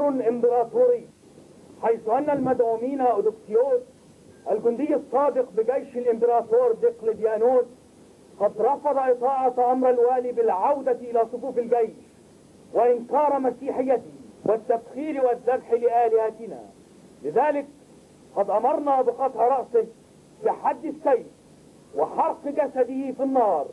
أمر إمبراطوري حيث أن المدعومين أودوكسيوس الجندي السابق بجيش الإمبراطور ديقلديانوس قد رفض إطاعة أمر الوالي بالعودة إلى صفوف الجيش وإنكار مسيحيته والتبخير والذبح لآلهتنا لذلك قد أمرنا بقطع رأسه بحد السيف وحرق جسده في النار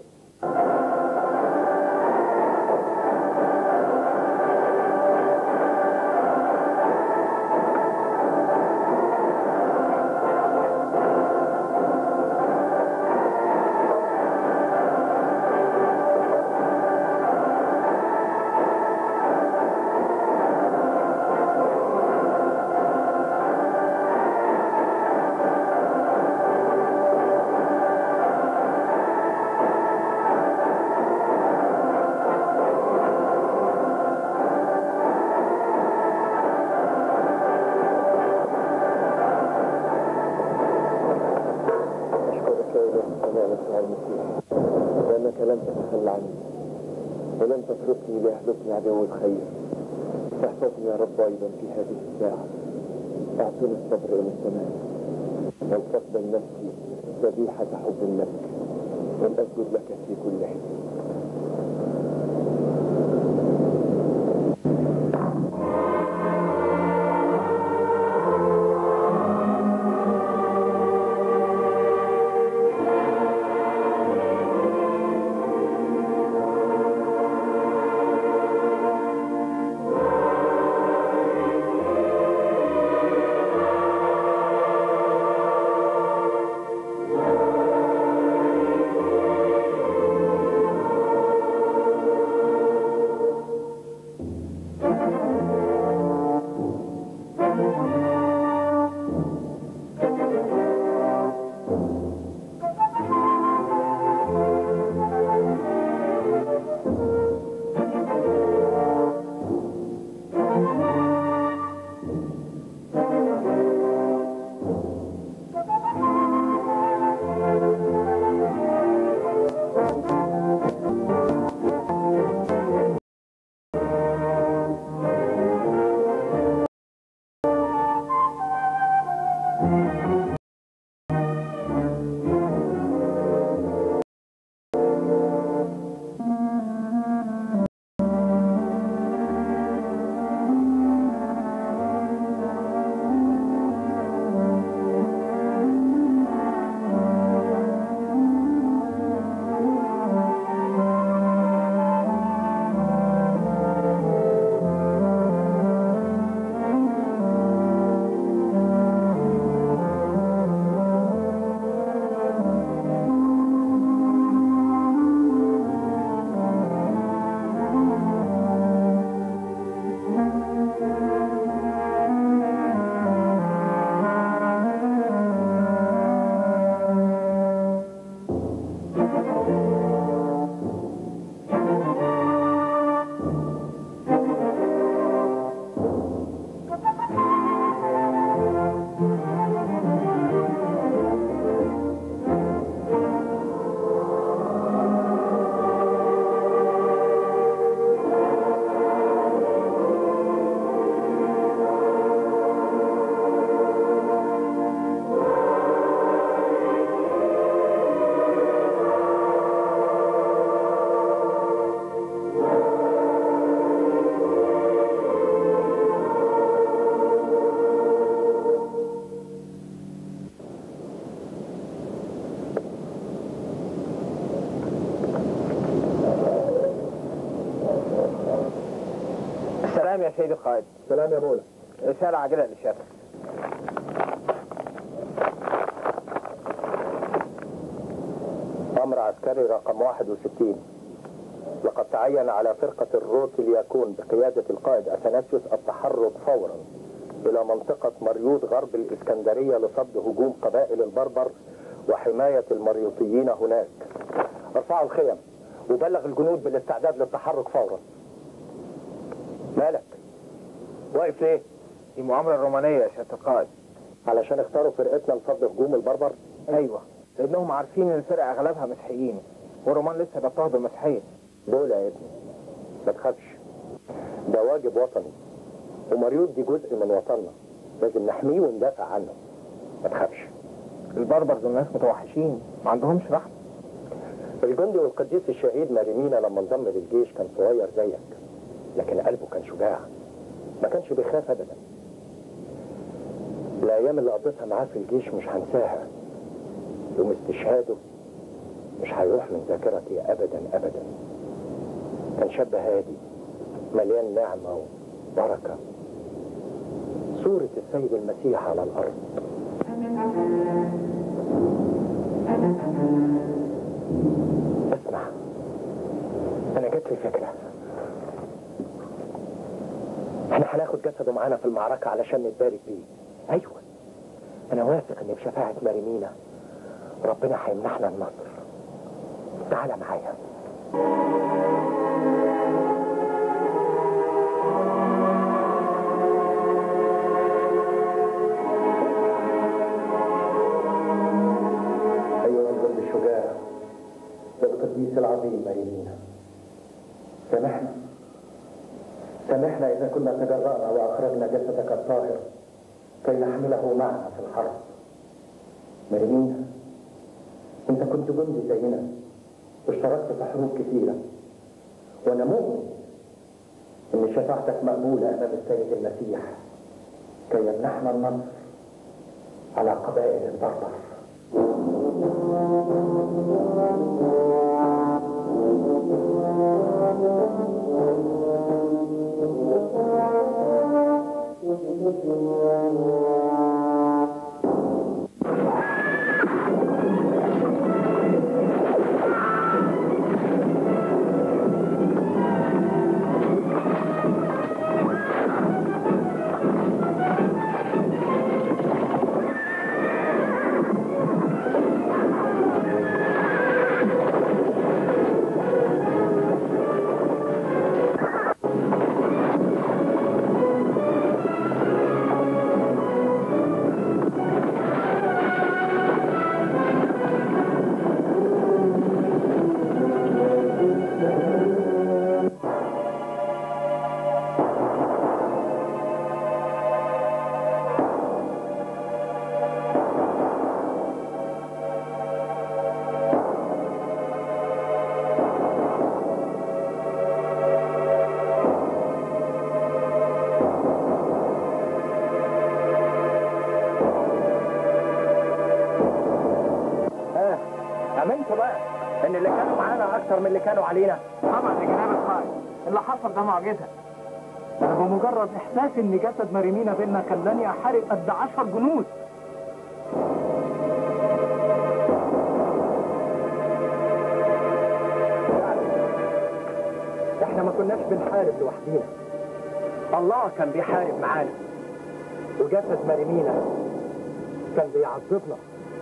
أشكرك يا إله السماء والسماء المسيح لأنك لم تتخلى عني ولم تتركني ليحدثني عدو الخير فاحفظني يا رب أيضا في هذه الساعة أعطني الصبر إلى التمام ولتقبل نفسي ذبيحة حب لك ولأسجد لك في كل حين سلام يا سيدي القائد سلام يا مولا رسالة عاجلة للشافعي أمر عسكري رقم 61 لقد تعين على فرقة الروت الياكون بقيادة القائد أثناسيوس التحرك فورا إلى منطقة مريوط غرب الإسكندرية لصد هجوم قبائل البربر وحماية المريوطيين هناك ارفعوا الخيم وبلغ الجنود بالاستعداد للتحرك فورا مالك واقف ليه دي مؤامرة رومانية يا سيادة القائد علشان اختاروا فرقتنا لصد هجوم البربر ايوه لانهم عارفين ان الفرقة اغلبها مسيحيين والرومان لسه بيضطهدوا المسيحية دول يا ابني ما تخافش ده واجب وطني ومريوط دي جزء من وطننا لازم نحميه وندافع عنه ما تخافش البربر دول ناس متوحشين ما عندهمش رحمة الجندي والقديس الشهيد ماريمينا لما انضم للجيش كان صغير زيك لكن قلبه كان شجاع ما كانش بيخاف ابدا الايام اللي قضيتها معاه في الجيش مش هنساها يوم استشهاده مش هيروح من ذاكرتي ابدا ابدا كان شاب هادي مليان نعمه وبركه صوره السيد المسيح على الارض اسمع انا جات لي فكره احنا هناخد جسده معانا في المعركه علشان نتبارك بيه ايوه انا واثق ان بشفاعه مريمينا ربنا هيمنحنا النصر تعال معايا ايها الجند الشجاع والقديس العظيم مريمينا سامحنا سامحنا إذا كنا تجرأنا وأخرجنا جسدك الطاهر كي نحمله معنا في الحرب مريمينا أنت كنت جندي زينا واشتركت في حروب كثيرة وأنا مؤمن إن شفاعتك مقبولة أمام السيد المسيح كي يمنحنا النصر على قبائل البربر ها امنتوا بقى ان اللي كانوا معانا اكتر من اللي كانوا علينا طبعا يا جناب القائد اللي حصل ده معجزة أنا بمجرد إحساس إن جسد مريمينا بينا خلاني أحارب قد عشر جنود احنا ما كناش بنحارب لوحدينا الله كان بيحارب معانا وجسد مريمينا كان بيعذبنا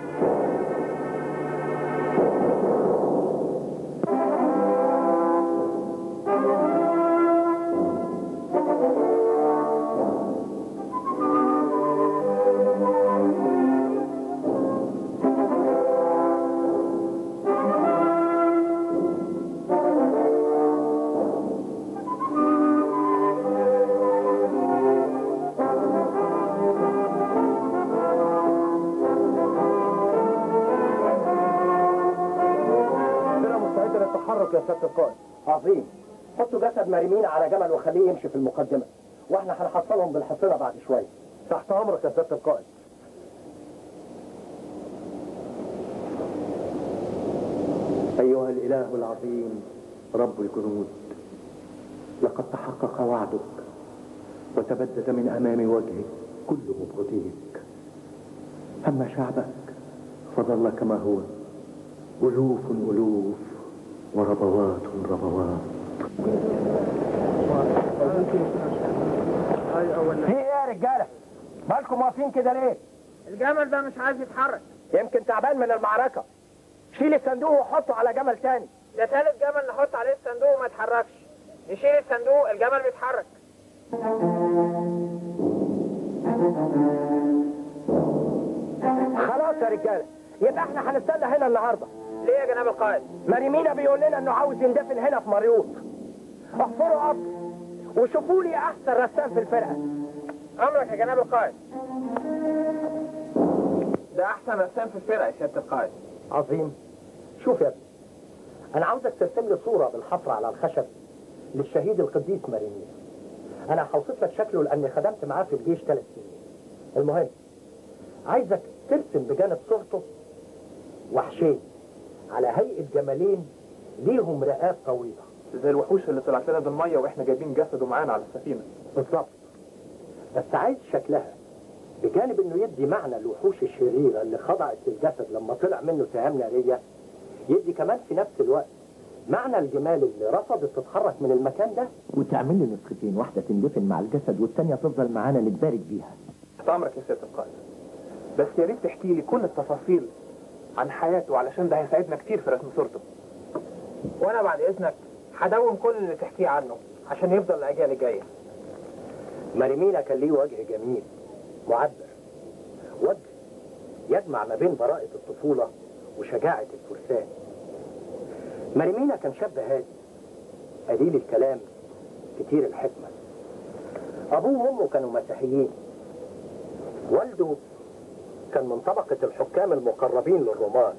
ربنا مستعد للتحرك يا سياده القائد عظيم حطوا جسد مريمين على جمل وخليه يمشي في المقدمه واحنا هنحصلهم بالحصينه بعد شويه تحت امرك يا سياده القائد أيها الإله العظيم رب الجنود لقد تحقق وعدك وتبدد من أمام وجهك كل مبغضيك أما شعبك فظل كما هو ألوف ألوف وربوات ربوات في ايه يا رجاله مالكم واقفين كده ليه الجمل ده مش عايز يتحرك يمكن تعبان من المعركه شيل الصندوق وحطه على جمل تاني ده تالت جمل نحط عليه الصندوق وما يتحركش نشيل الصندوق الجمل بيتحرك خلاص يا رجاله يبقى احنا هنستنى هنا النهارده ليه يا جناب القائد مريمينا بيقول لنا انه عاوز يندفن هنا في مريوط احفروا قبر وشوفوا لي احسن رسام في الفرقه امرك يا جناب القائد ده احسن رسام في الفرقه يا سياده القائد عظيم شوف يا ابني انا عاوزك ترسم لي صوره بالحفر على الخشب للشهيد القديس مارينيا انا هوصف لك شكله لاني خدمت معاه في الجيش ثلاث سنين المهم عايزك ترسم بجانب صورته وحشين على هيئه جمالين ليهم رقاب طويله زي الوحوش اللي طلعت لنا بالميه واحنا جايبين جسده معانا على السفينه بالظبط بس عايز شكلها بجانب انه يدي معنى الوحوش الشريرة اللي خضعت للجسد لما طلع منه سهام نارية يدي كمان في نفس الوقت معنى الجمال اللي رفضت تتحرك من المكان ده وتعمل لي نسختين واحدة تندفن مع الجسد والتانية تفضل معانا نتبارك بيها تحت امرك يا سياده القائد بس يا ريت تحكي لي كل التفاصيل عن حياته علشان ده هيساعدنا كتير في رسم صورته وانا بعد اذنك هدون كل اللي تحكيه عنه عشان يفضل الاجيال الجايه مريمينا كان ليه وجه جميل معبر وجه يجمع ما بين براءة الطفولة وشجاعة الفرسان مريمينا كان شاب هادي قليل الكلام كتير الحكمة أبوه وأمه كانوا مسيحيين والده كان من طبقة الحكام المقربين للرومان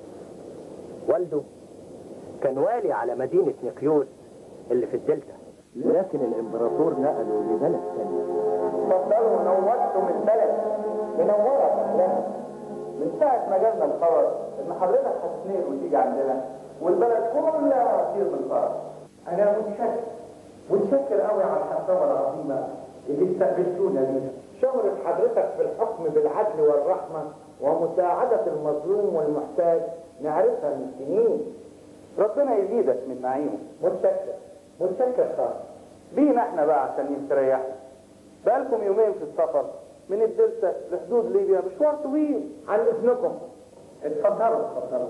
والده كان والي على مدينة نيقيوس اللي في الدلتا لكن الامبراطور نقله لبلد ثاني اتفضلوا نورتم البلد منورة أهلها من ساعة ما جالنا الخبر إن حضرتك هتتنقل وتيجي عندنا والبلد كلها هتطير من الفرح. أنا متشكر متشكر قوي على الحفاوة العظيمة اللي استقبلتونا بيها. شغلة حضرتك في الحكم بالعدل والرحمة ومساعدة المظلوم والمحتاج نعرفها من سنين. ربنا يزيدك من نعيمه. متشكر متشكر خالص. بينا احنا بقى عشان نستريح. بقالكم يومين في السفر من الدلتا لحدود ليبيا مشوار طويل عن اذنكم اتفضلوا اتفضلوا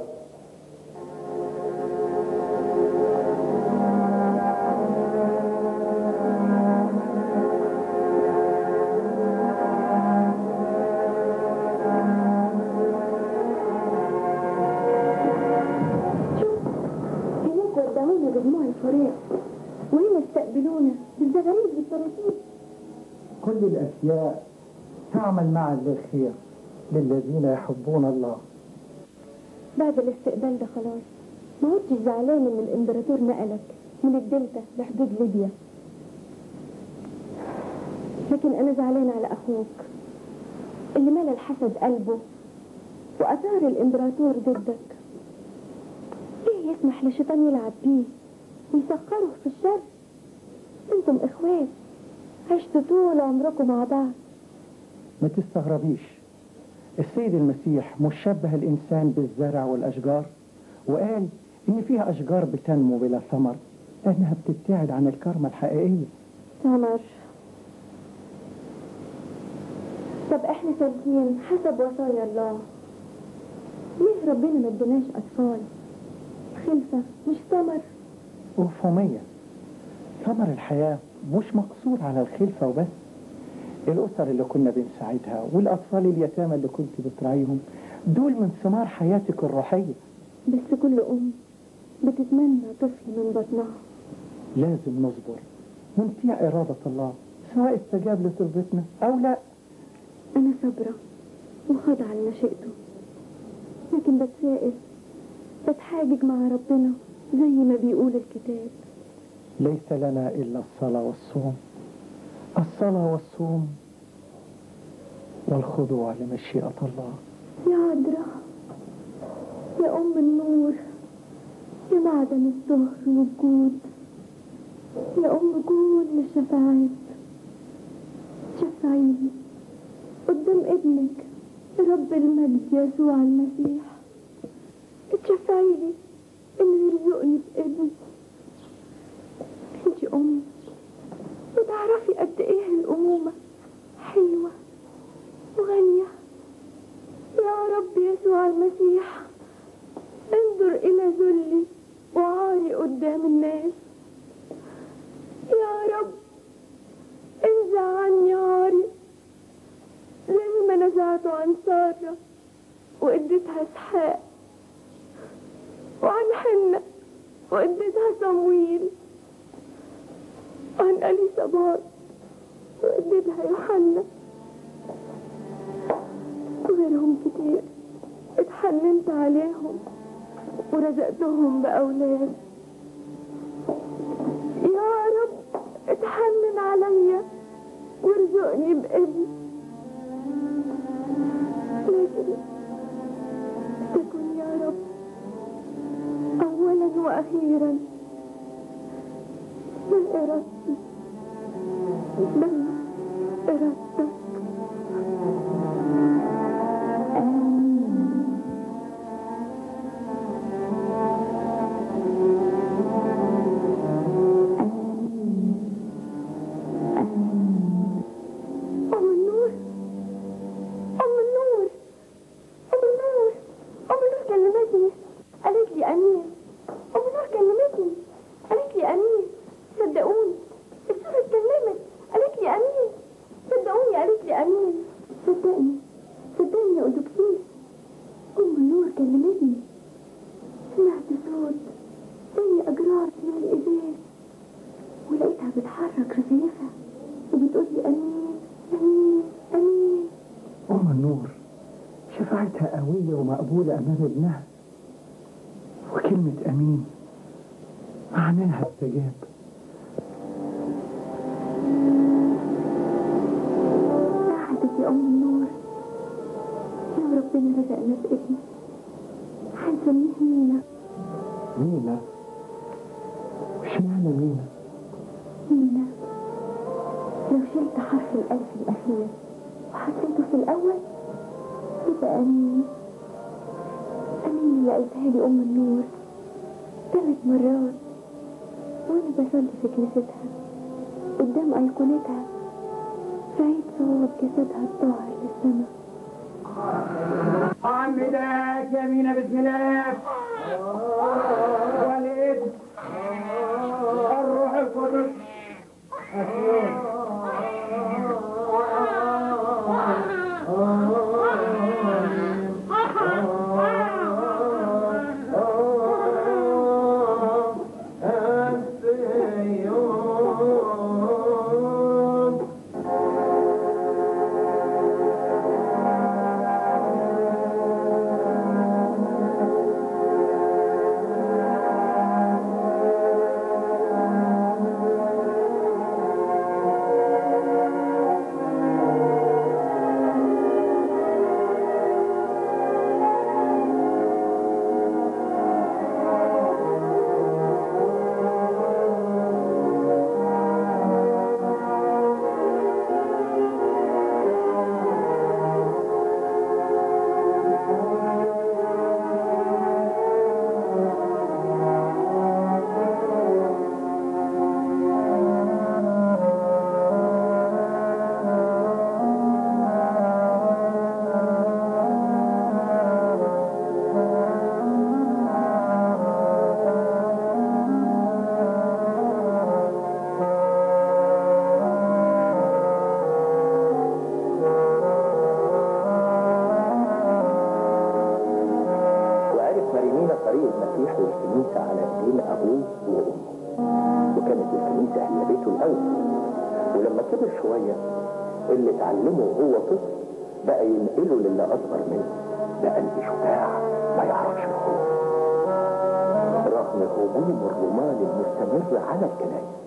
هناك ودعونا بجموع الفراق وهنا استقبلونا بالزغاريد والصراصير كل الأشياء تعمل معا للخير للذين يحبون الله بعد الاستقبال ده خلاص ما عدتش زعلان ان الامبراطور نقلك من الدلتا لحدود ليبيا لكن انا زعلان على اخوك اللي ملا الحسد قلبه واثار الامبراطور ضدك ليه يسمح للشيطان يلعب بيه ويسخره في الشر انتم اخوات عشتوا طول عمركم مع بعض ما تستغربيش السيد المسيح مش شبه الإنسان بالزرع والأشجار وقال إن فيها أشجار بتنمو بلا ثمر لأنها بتبتعد عن الكرمة الحقيقية سمر طب احنا سالكين حسب وصايا الله ليه ربنا ما اديناش اطفال خلفة مش ثمر مفهومية ثمر الحياة مش مقصور على الخلفة وبس الأسر اللي كنا بنساعدها والأطفال اليتامى اللي كنت بتراعيهم دول من ثمار حياتك الروحية بس كل ام بتتمنى طفل من بطنها لازم نصبر ونطيع إرادة الله سواء استجاب لطلبتنا أو لا انا صابرة وخاضعة لمشيئته لكن بتسائل بتحاجج مع ربنا زي ما بيقول الكتاب ليس لنا إلا الصلاة والصوم الصلاة والصوم والخضوع لمشيئة الله يا عذراء يا أم النور يا معدن الزهر والجود يا أم كل الشفاعات شفعيني قدام ابنك رب المجد يسوع المسيح اتشفعيلي انه يرزقني بابن انتي امي وتعرفي قد ايه الامومه حلوه وغاليه يا رب يسوع المسيح انظر إلى ذلي وعاري قدام الناس يا رب انزع عني عاري زي ما نزعته عن سارة واديتها اسحاق وعن حنة واديتها صمويل وعن اليصابات وجدها يوحنا وغيرهم كتير اتحننت عليهم ورزقتهم بأولاد يا رب اتحنن عليا وارزقني بابن لكن تكن يا رب أولا وأخيرا لا إرادتي بل إرادتك آمين أم النور أم النور أم النور أم النور كلمتني قالت لي أمين أم النور كلمتني قالت لي أمين صدقوني الصورة اتكلمت قالت لي أمين صدقوني قالت لي أمين صدقني صدقني يا أدوكسيس أم النور كلمتني سمعت صوت زي أجرار من الإزاز ولقيتها بتحرك رفيفها وبتقول لي أمين أمين أمين أم النور شفاعتها قوية ومقبولة أمام ابنها وكلمة أمين معناها استجاب ساعدك يا أم النور لو ربنا رزقنا بابن هنسميه مينا مينا اشمعنى مينا مينا لو شلت حرف الألف الأخير وحطيته في الأول يبقى أمين أمين اللي قالتها لي أم النور ثلاث مرات وأنا بصلي في كنيستها قدام أيقونتها في عيد صعود جسدها الطاهر للسماء عمدك يمين بسم الله والابن الروح القدس وعرف مريمينا طريق المسيح للكنيسة على ايدين أبوه وأمه وكانت الكنيسة هي بيته الأول ولما كبر شوية اللي اتعلمه وهو طفل بقى ينقله للي أصغر منه ده قلب شجاع ما يعرفش الخوف رغم هجوم الرومان المستمر على الكنائس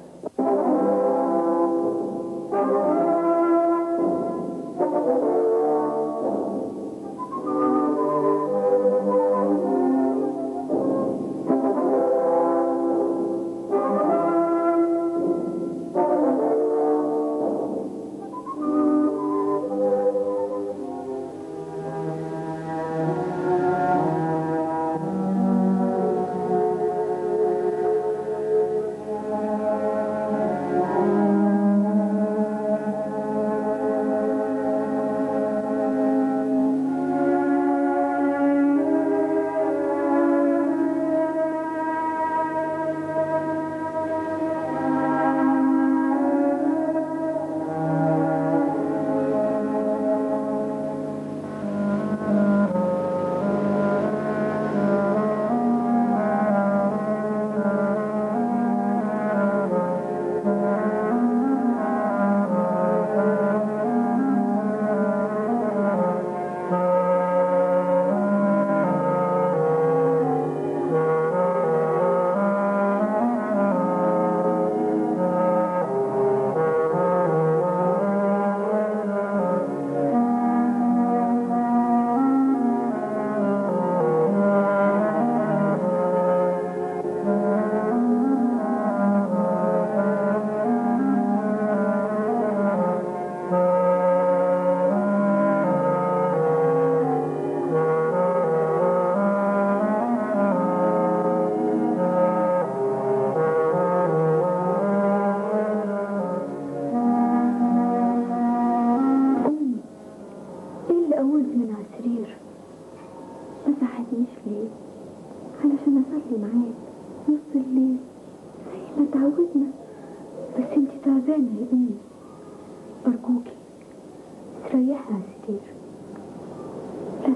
اتعودنا بس انت تعبانة يا امي ارجوكي تريحي على السرير لا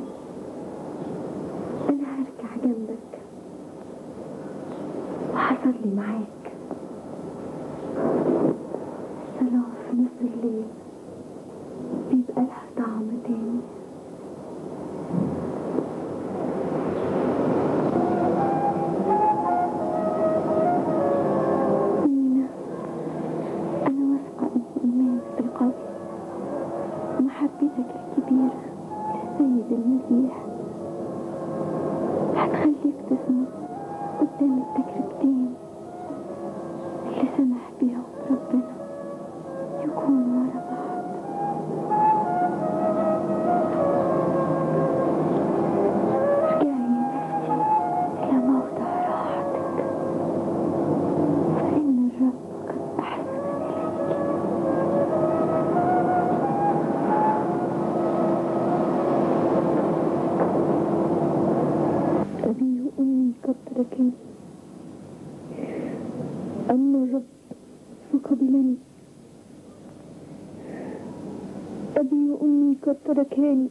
انا هرجع جنبك وهصلي معاك الصلاة في نص الليل بيبقى لها طعم تاني مينا أنا واثقة إن إيمانك بالقول ومحبتك الكبيرة للسيد المسيح هتخليك تصمت قدام التجربتين اللي سمح بيهم ربنا يكونوا ورا بعض ارجعي يا نفسي إلى موضع راحتك فإن الرب قد أحسن إليك أبي وأمي قد تركني أما الرب فقبلني أبي وأمي قد تركاني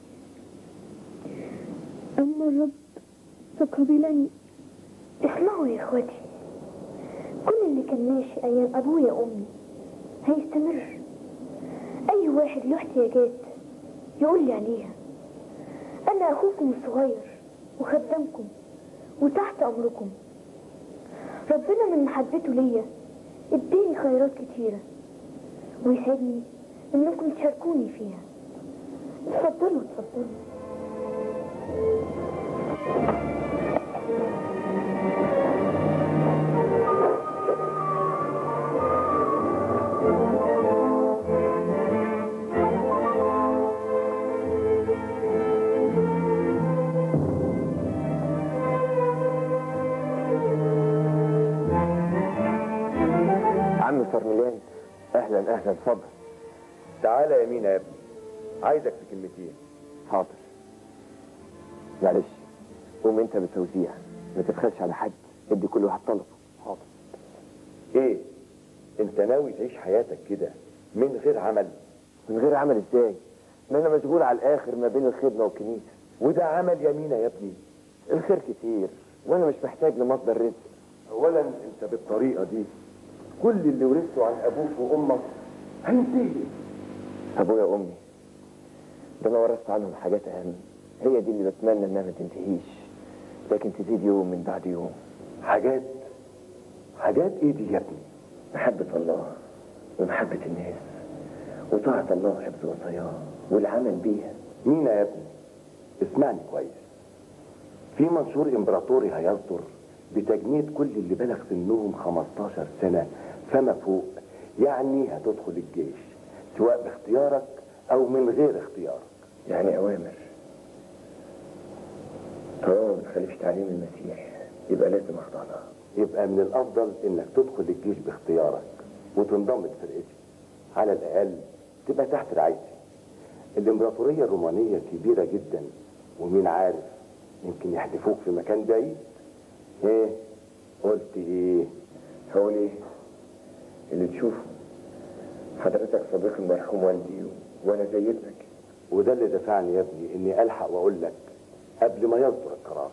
أما الرب فقبلني اسمعوا يا اخواتي كل اللي كان ماشي ايام ابويا وامي هيستمر اي واحد له احتياجات يقول لي عليها انا اخوكم الصغير وخدامكم وتحت امركم ربنا من محبته ليا اداني خيرات كتيرة ويسعدني انكم تشاركوني فيها اتفضلوا اتفضلوا عم فرملان اهلا اهلا اتفضل تعالى يا مينا يا ابني عايزك في كلمتين حاضر معلش قوم انت بالتوزيع ما تبخلش على حد ادي كل واحد طلبه حاضر ايه انت ناوي تعيش حياتك كده من غير عمل من غير عمل ازاي ما انا مشغول على الاخر ما بين الخدمه والكنيسه وده عمل يا مينا يا ابني الخير كتير وانا مش محتاج لمصدر رزق اولا انت بالطريقه دي كل اللي ورثته عن ابوك وامك هينتهي ابويا وامي ده انا ورثت عنهم حاجات اهم هي دي اللي بتمنى انها ما تنتهيش لكن تزيد يوم من بعد يوم حاجات حاجات ايه دي يا ابني محبة الله ومحبة الناس وطاعة الله وحفظ وصاياه والعمل بيها مينا يا ابني اسمعني كويس في منشور امبراطوري هيصدر بتجنيد كل اللي بلغ سنهم 15 سنة فما فوق يعني هتدخل الجيش سواء باختيارك او من غير اختيارك يعني أوامر طالما ما بتخالفش تعليم المسيح يبقى لازم أخضع لها يبقى من الافضل انك تدخل الجيش باختيارك وتنضم لفرقتي على الاقل تبقى تحت رعايتي الامبراطوريه الرومانيه كبيره جدا ومين عارف يمكن يحدفوك في مكان بعيد ايه قلت ايه هقول إيه اللي تشوفه حضرتك صديق المرحوم والدي وأنا زي ابنك وده اللي دفعني يا ابني اني الحق واقول لك قبل ما يصدر القرار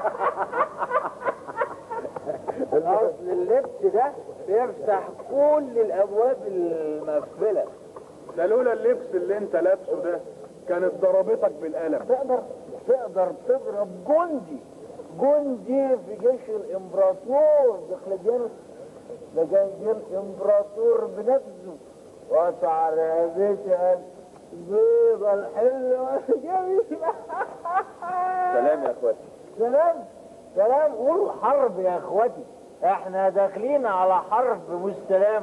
اصل اللبس ده بيفتح كل الابواب المقفله ده لولا اللبس اللي انت لابسه ده كانت ضربتك بالقلم تقدر تقدر تضرب جندي جندي في جيش الامبراطور دقلديانوس ده كان جه الامبراطور بنفسه وقطع رقبتها البيضة الحلوة الجميلة سلام يا اخواتي سلام سلام قول حرب يا اخواتي احنا داخلين على حرب مش سلام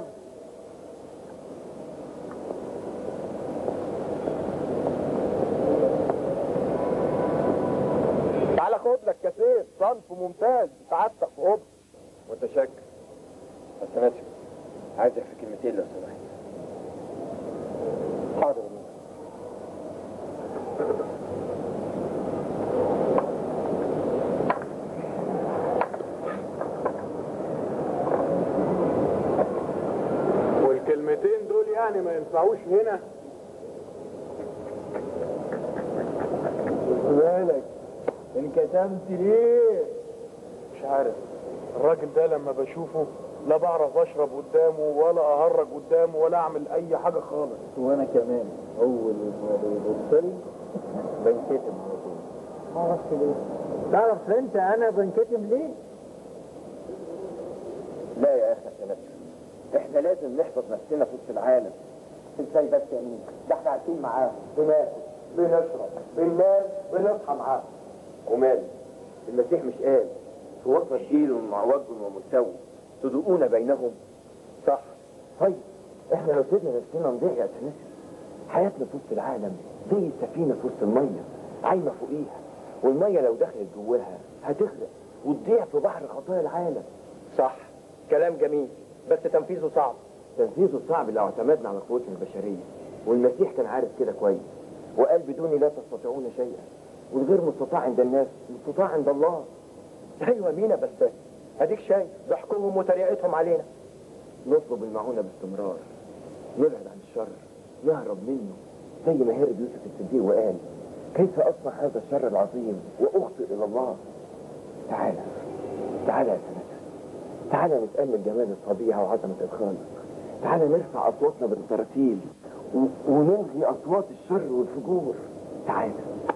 تعالى خد لك كاسيت صنف ممتاز سعادتك في اوضه متشكر بس انا اسف عايزك في كلمتين لو سمحت حاضر الكلمتين دول يعني ما ينفعوش هنا بالك انكتمت ليه؟ مش عارف الراجل ده لما بشوفه لا بعرف اشرب قدامه ولا اهرج قدامه ولا اعمل اي حاجه خالص وانا كمان اول ما بيبص لي بنكتم على طول ما اعرفش ليه تعرف انت انا بنكتم ليه؟ لا يا اخي سلام احنا لازم نحفظ نفسنا في وسط العالم ازاي بس يا مين؟ ده احنا عايشين معاهم بناكل بنشرب بننام بنصحى معاهم ومال المسيح مش قال في وسط جيل ومعوج ومستوي تدوقون بينهم صح طيب احنا لو سيبنا نفسنا نضيع يا سنسر حياتنا في وسط العالم زي السفينة في وسط المية عايمة فوقيها والمية لو دخلت جواها هتغرق وتضيع في بحر خطايا العالم صح كلام جميل بس تنفيذه صعب تنفيذه صعب لو اعتمدنا على قوتنا البشرية والمسيح كان عارف كده كويس وقال بدوني لا تستطيعون شيئا والغير مستطاع عند الناس مستطاع عند الله ايوه مينا بس اديك شايف ضحكهم وتريقتهم علينا نطلب المعونة باستمرار يبعد عن الشر يهرب منه زي ما هرب يوسف الصديق وقال كيف أصنع هذا الشر العظيم وأخطئ إلى الله تعالى تعالى يا سنة تعالى نتأمل جمال الطبيعة وعظمة الخالق تعالى نرفع أصواتنا بالتراتيل و- ونلغي أصوات الشر والفجور تعالى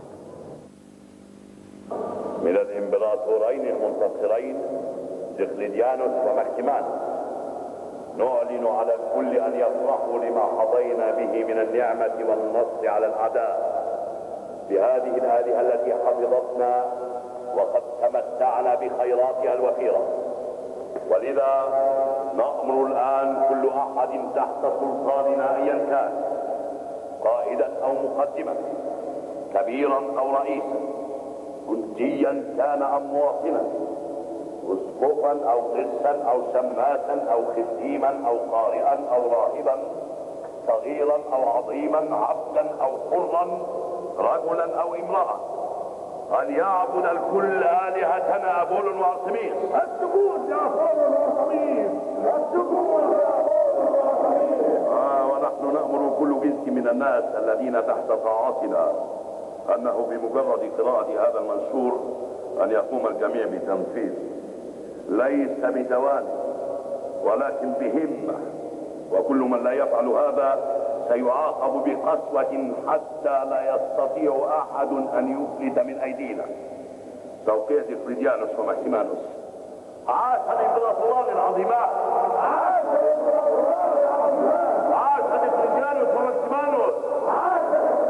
من الامبراطورين المنتصرين دقلديانوس ومكتمانوس نعلن على الكل ان يفرحوا لما قضينا به من النعمه والنصر على الاعداء بهذه الالهه التي حفظتنا وقد تمتعنا بخيراتها الوفيره ولذا نامر الان كل احد تحت سلطاننا ايا كان قائدا او مقدما كبيرا او رئيسا جنديا كان ام مواطنا اسقفا او قسا او شماسا او خديما او قارئا او راهبا صغيرا او عظيما عبدا او حرا رجلا او امراه ان يعبد الكل الهتنا ابول وارتميس السجود يا ابول وارتميس السجود يا ابول وارتميس آه ونحن نامر كل جنس من الناس الذين تحت طاعتنا أنه بمجرد قراءة هذا المنشور أن يقوم الجميع بتنفيذ ليس بدوام ولكن بهمة وكل من لا يفعل هذا سيعاقب بقسوة حتى لا يستطيع أحد أن يفلت من أيدينا توقيع فريديانوس وماكسيمانوس عاش الإمبراطوران العظيمان عاش الإمبراطوران العظيمان عاش فريديانوس وماكسيمانوس عاش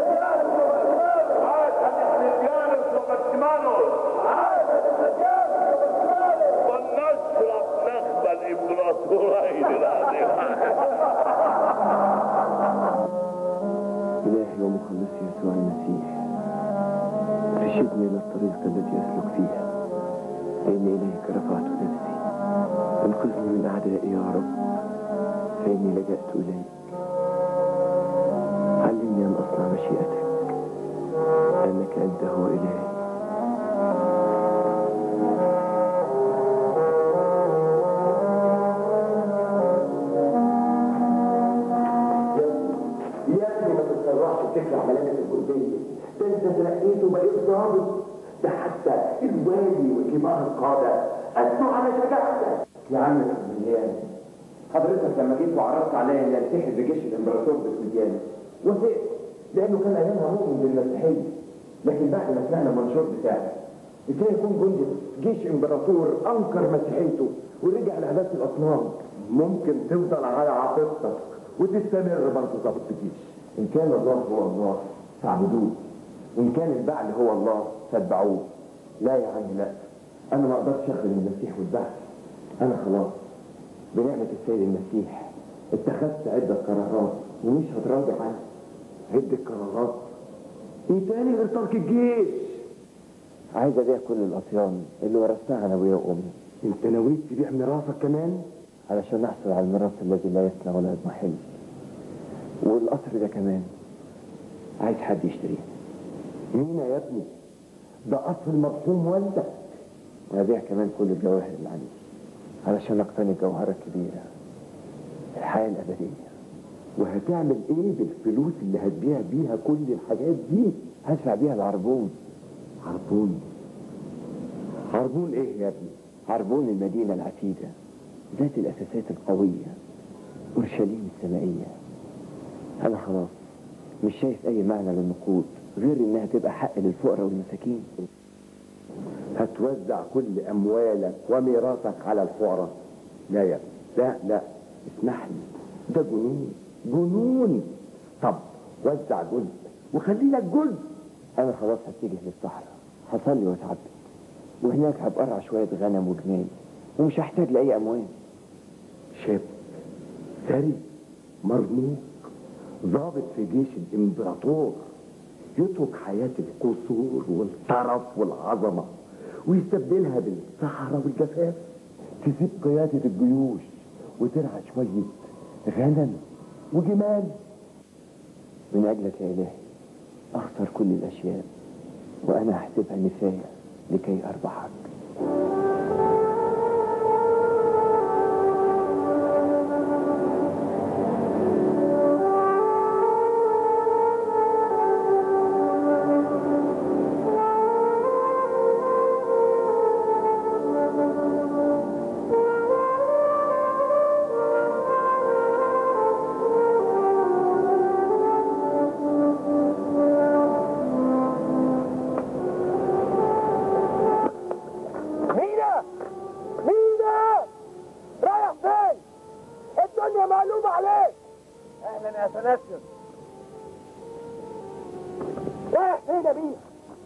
دقلديانوس وماكسيمانوس ولنشرب نخب الامبراطورين العظيمين إلهي ومخلصي يسوع المسيح ارشدني إلى الطريق التي أسلك فيها فإني إليك رفعت نفسي انقذني من أعدائي يا رب فإني لجأت إليك علمني أن أصنع مشيئتك لأنك أنت هو إلهي يا ابني ما تتسرعش تكره ملامح الجندية ده انت ترقيت وبقيت ضابط ده حتى الوالي وكبار القادة أدوا على شجاعتك يا عم الحمدليان حضرتك لما جيت وعرضت عليا اني التحق بجيش الامبراطور بسمديان وافقت لانه كان ايامها مؤمن بالمسيحيه لكن بعد ما سمعنا المنشور بتاعك ازاي يكون جندي في جيش امبراطور انكر مسيحيته ورجع لعباده الاصنام ممكن تفضل على عاطفتك وتستمر برضه ضابط الجيش ان كان الله هو الله فاعبدوه وان كان البعل هو الله فاتبعوه لا يا عم لا انا ما اقدرش اخدم المسيح والبعث انا خلاص بنعمة السيد المسيح اتخذت عدة قرارات ومش هتراجع عنها عدة قرارات ايه تاني غير ترك الجيش عايز ابيع كل الاطيان اللي ورثتها عن ابويا وامي انت نويت تبيع ميراثك كمان علشان احصل على الميراث الذي لا يسنى ولا يضمحل والقصر ده كمان عايز حد يشتريه مين يا ابني ده قصر المرحوم والدك وهبيع كمان كل الجواهر اللي عندي علشان اقتني الجوهرة الكبيرة الحياة الأبدية وهتعمل ايه بالفلوس اللي هتبيع بيها كل الحاجات دي هدفع بيها العربون عربون عربون ايه يا ابني عربون المدينة العتيدة ذات الأساسات القوية أورشليم السمائية أنا خلاص مش شايف أي معنى للنقود غير إنها تبقى حق للفقراء والمساكين هتوزع كل اموالك وميراثك على الفقراء لا يا ابني لا لا اسمح لي ده جنون جنون طب وزع جزء وخلي لك جزء أنا خلاص هتجه للصحراء هصلي وأتعبد وهناك هبقى أرعى شوية غنم وجمال ومش هحتاج لأي أموال شاب ثري مرموق ضابط في جيش الامبراطور يترك حياة القصور والطرف والعظمة ويستبدلها بالصحراء والجفاف تسيب قيادة الجيوش وترعى شوية غنم وجمال من أجلك يا إلهي أخسر كل الأشياء وأنا أحسبها نفاية لكي أربحك مينا مينا رايح فين الدنيا مقلوبة عليك اهلا يا سناسيوس رايح فين يا مينا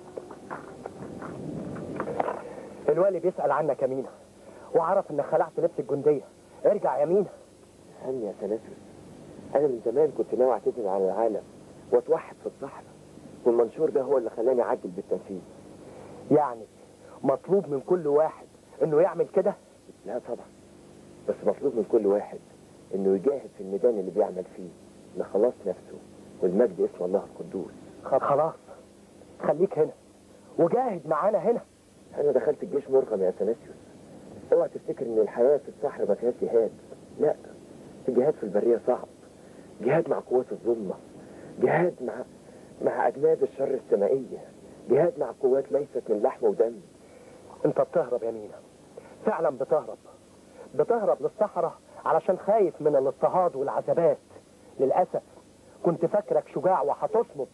الوالي بيسأل عنك يا مينا وعرف انك خلعت لبس الجندية ارجع يا مينا هل يا سلاسل أنا من زمان كنت ناوي أعتزل عن العالم وأتوحد في الصحراء والمنشور ده هو اللي خلاني أعجل بالتنفيذ يعني مطلوب من كل واحد انه يعمل كده لا طبعا بس مطلوب من كل واحد إنه يجاهد في الميدان اللي بيعمل فيه لخلاص نفسه والمجد اسم الله القدوس خلاص خليك هنا وجاهد معانا هنا أنا دخلت الجيش مرغم يا أثناسيوس اوعى تفتكر إن الحياة في الصحراء ما فيهاش جهاد لا الجهاد في البرية صعب جهاد مع قوات الظلمة جهاد مع مع أجناد الشر السمائية جهاد مع قوات ليست من لحم ودم انت بتهرب يا مينا فعلا بتهرب بتهرب للصحراء علشان خايف من الاضطهاد والعذابات للأسف كنت فاكرك شجاع وهتصمد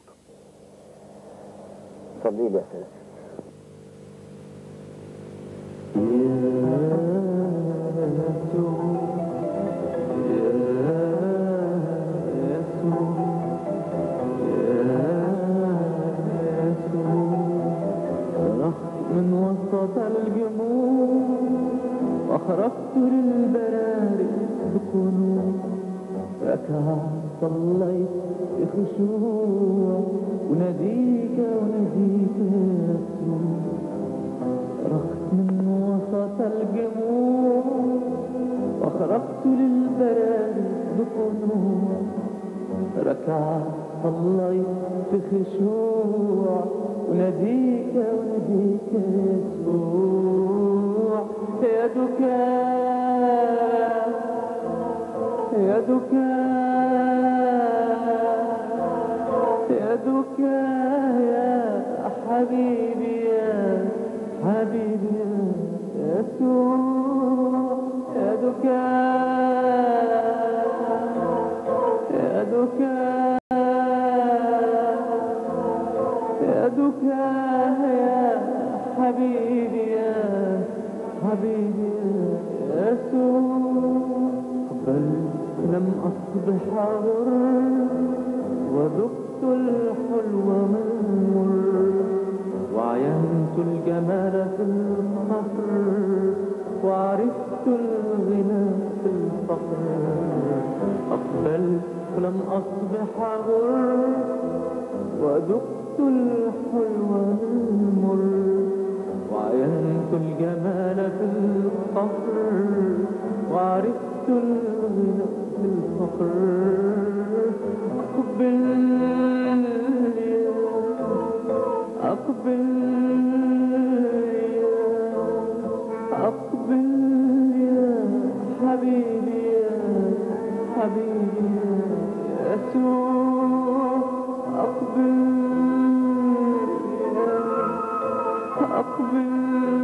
صلي لي يا أثناسيوس من وسط الجموع وخرجت للبراري بقنوع ركعت صليت بخشوع وناديك وناديك يا يسوع صرخت من وسط الجموع وخرجت للبراري بقنوع ركعت صليت بخشوع وناديك وناديك يا يسوع يدك يدك يدك يا حبيبي يا حبيبي يا يسوع يدك يدك يدك يا حبيبي يا حبيبي يا يسوع بل لم أصبح أغر وذقت الحلو من مر وعينت الجمال في الفخر وعرفت الغنى في الفقر أقبلت لم أصبح أغر وذقت الحلو المر وعينت الجمال في الفخر وعرفت الغنى في الفخر أقبل أقبل أقبل يا حبيبي يا حبيبي يسوع أقبل أقبل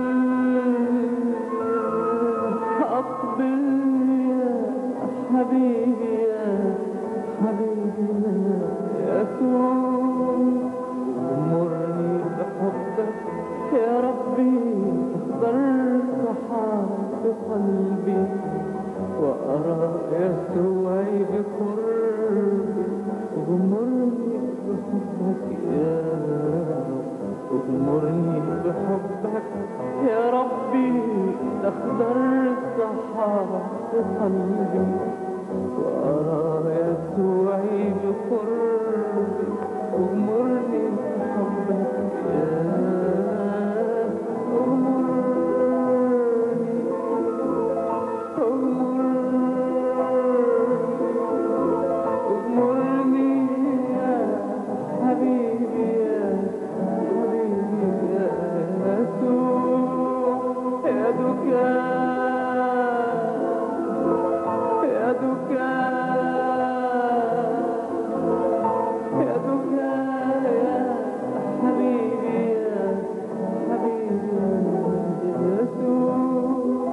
أقبل يا حبيبي يا حبيبي يا يسوع غمرني بحبك يا ربي اختر صحاب قلبي وأرى يسوعي بقربي غمرني بحبك يا رب اغمرني بحبك يا ربي تخضر الصحاب قلبي وأرى يسوعي بقربي اغمرني بحبك يا اغمرني اغمرني يا حبيبي يا حبيبي يا يسوع يا دكان يا دكان يا دكان يا حبيبي يا حبيبي يا يسوع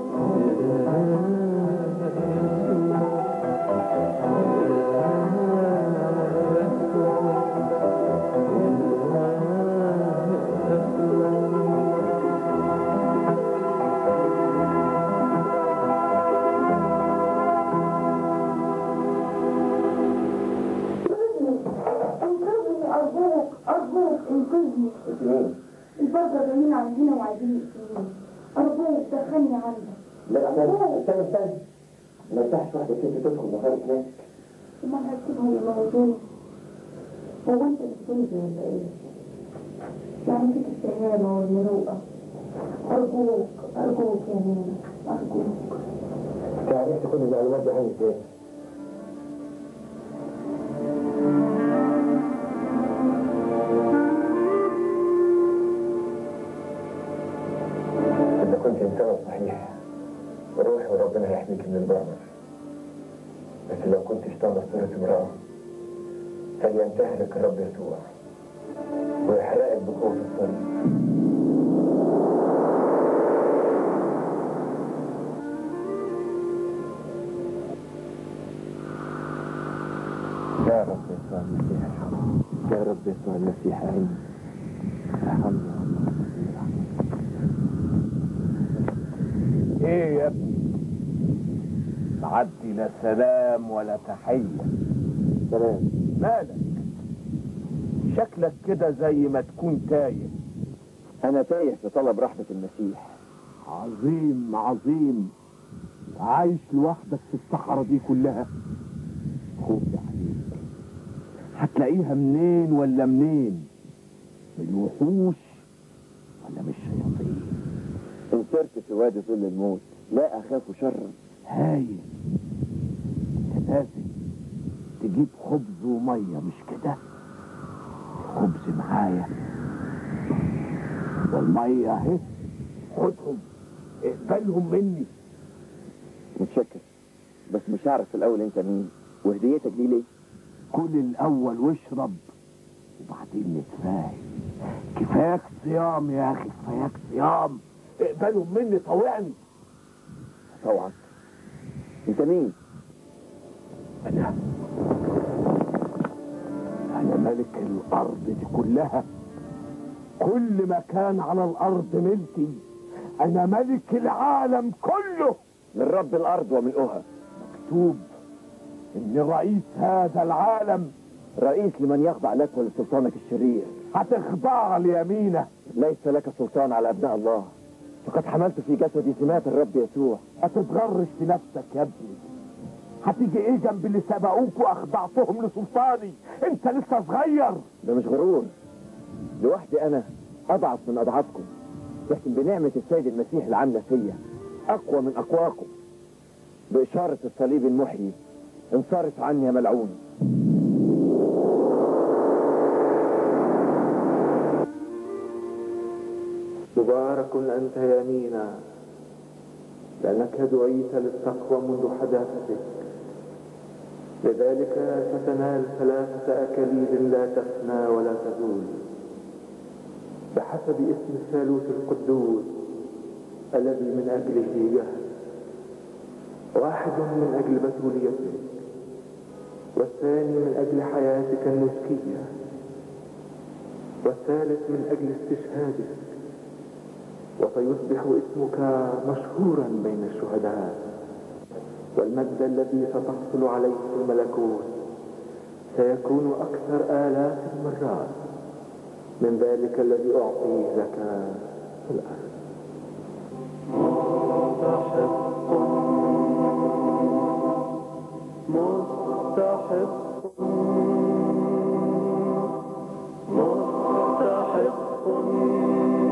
انقذني ارجوك ارجوك انقذني انت مين؟ البرده جايين عندنا وعايزين يقتلوني ارجوك دخلني عندك لا استنى استنى استنى ما يفتحش واحدة ست تدخل مكانك هناك ما هسيبهم يموتوني هو انت بتنزل ولا ايه؟ يعني فيك الشهامة والمروءة أرجوك أرجوك يا نانا أرجوك انت عرفت كل المعلومات دي عني ازاي؟ إذا كنت إنسان صحيح روحي وربنا هيحميك من البعض بس لو كنت اشتغل صورة امرأة فلينتهلك الرب يسوع ويحرقك بقوة الصليب يا رب يسوع المسيح ارحمني يا رب يسوع المسيح أعيني ارحمني ايه يا ابني معدي لا سلام ولا تحية سلام مالك شكلك كده زي ما تكون تايه أنا تايه في طلب رحمة المسيح عظيم عظيم عايش لوحدك في الصحراء دي كلها خوفي عليك هتلاقيها منين ولا منين من الوحوش ولا من الشياطين إن سرت في وادي ظل الموت لا أخاف شرا هايل انت لازم تجيب خبز وميه مش كده خبز معايا والميه اهي خدهم اقبلهم مني متشكر بس مش هعرف في الأول أنت مين وهديتك دي ليه؟ كل الاول واشرب وبعدين نتفاهم كفاك صيام يا اخي كفاك صيام اقبلهم مني طوعني طوعك أنت مين؟ انا انا ملك الارض دي كلها كل مكان على الارض ملكي انا ملك العالم كله من رب الأرض وملؤها مكتوب ان رئيس هذا العالم رئيس لمن يخضع لك ولسلطانك الشرير هتخضع ليمينه ليس لك سلطان على أبناء الله فقد حملت في جسدي سمات الرب يسوع ما تتغرش في نفسك يا ابني هتيجي ايه جنب اللي سبقوك واخضعتهم لسلطاني انت لسه صغير ده مش غرور لوحدي أنا أضعف من أضعافكم لكن بنعمة السيد المسيح العاملة فيا أقوى من أقواكم بإشارة الصليب المحيي انصرف عني يا ملعون مبارك أنت يا مينا لأنك دعيت للتقوى منذ حداثتك لذلك ستنال ثلاثة أكاليل لا تفنى ولا تزول بحسب اسم الثالوث القدوس الذي من أجله جهل واحد من أجل بتوليتك والثاني من أجل حياتك النسكية والثالث من أجل استشهادك وسيصبح اسمك مشهورا بين الشهداء والمجد الذي ستحصل عليه في الملكوت سيكون أكثر آلاف المرات من ذلك الذي أعطيه لك في الأرض مستحق مستحق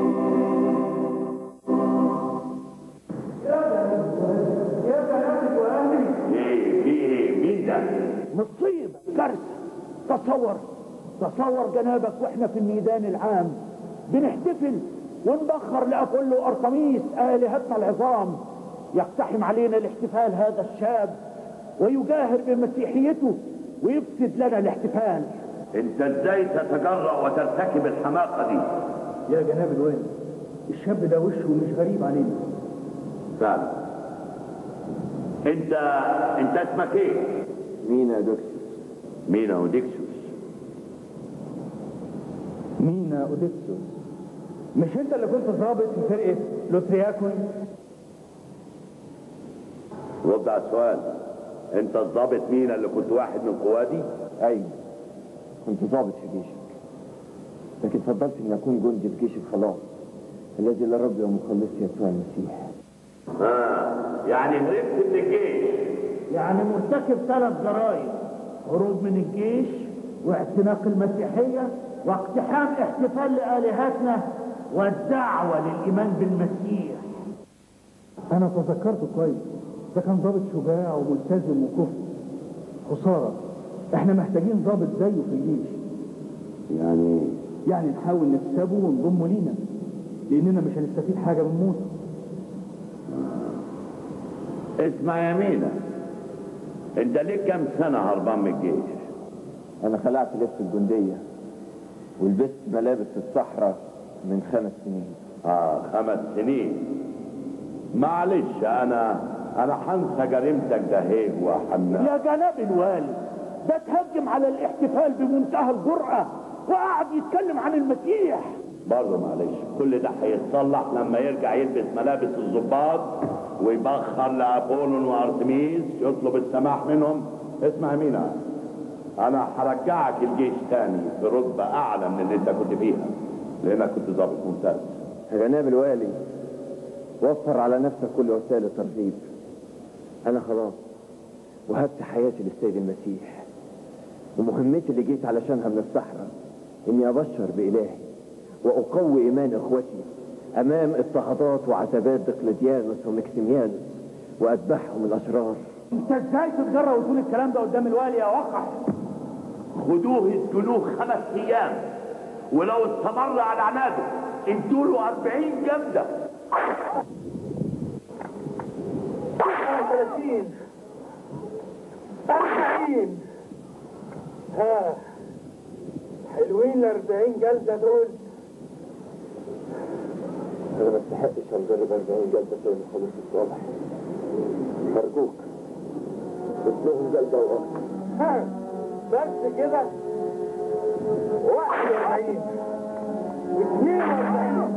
ايه في ايه مين ده؟ مصيبة كارثة تصور تصور جنابك واحنا في الميدان العام بنحتفل ونبخر لأبولو أرطميس آلهتنا العظام يقتحم علينا الاحتفال هذا الشاب ويجاهر بمسيحيته ويفسد لنا الاحتفال انت ازاي تتجرأ وترتكب الحماقة دي؟ يا جناب الوالد الشاب ده وشه مش غريب علينا فعلا انت انت اسمك ايه؟ مينا دوكسيوس مينا وديكسوس مينا اوديكسوس مش انت اللي كنت ضابط في فرقه لوترياكون رد على السؤال انت الضابط مينا اللي كنت واحد من قوادي؟ ايوه كنت ضابط في جيشك لكن فضلت اني اكون جندي في جيش الخلاص الذي لا ربي ومخلصي يسوع المسيح اه يعني هربت من الجيش يعني مرتكب ثلاث جرائم هروب من الجيش واعتناق المسيحية واقتحام احتفال لآلهتنا والدعوة للإيمان بالمسيح انا تذكرته كويس ده كان ضابط شجاع وملتزم وكفء خساره احنا محتاجين ضابط زيه في الجيش يعني يعني نحاول نكسبه ونضمه لينا لاننا مش هنستفيد حاجه من موته اسمع يا مينا انت ليك كام سنة هربان من الجيش؟ انا خلعت لبس الجندية ولبست ملابس الصحراء من خمس سنين اه خمس سنين معلش انا انا هنسى جريمتك ده هيك وحنا يا جناب الوالد ده تهجم على الاحتفال بمنتهى الجرأة وقعد يتكلم عن المسيح برضه معلش كل ده هيتصلح لما يرجع يلبس ملابس الضباط ويبخر لابولون وارتميس يطلب السماح منهم اسمع يا مينا انا هرجعك الجيش تاني برتبه اعلى من اللي انت كنت فيها لانك كنت ضابط ممتاز يا جناب الوالي وفر على نفسك كل وسائل الترغيب انا خلاص وهبت حياتي للسيد المسيح ومهمتي اللي جيت علشانها من الصحراء اني ابشر بالهي واقوي ايمان اخوتي امام اضطهادات وعتبات دقلديانوس ومكسيميانوس واتبعهم الاشرار انت ازاي تتجرأ وتقول الكلام ده قدام الوالي يا وقح خدوه اسجنوه خمس ايام ولو استمر على عناده ادوا له 40 جلده 39 40 ها حلوين ال 40 جلدة دول انا ما استحقش انجرب 40 جلده زي ما خلص الصالح ارجوك اسمهم جلده واكثر ها بس كده 41 42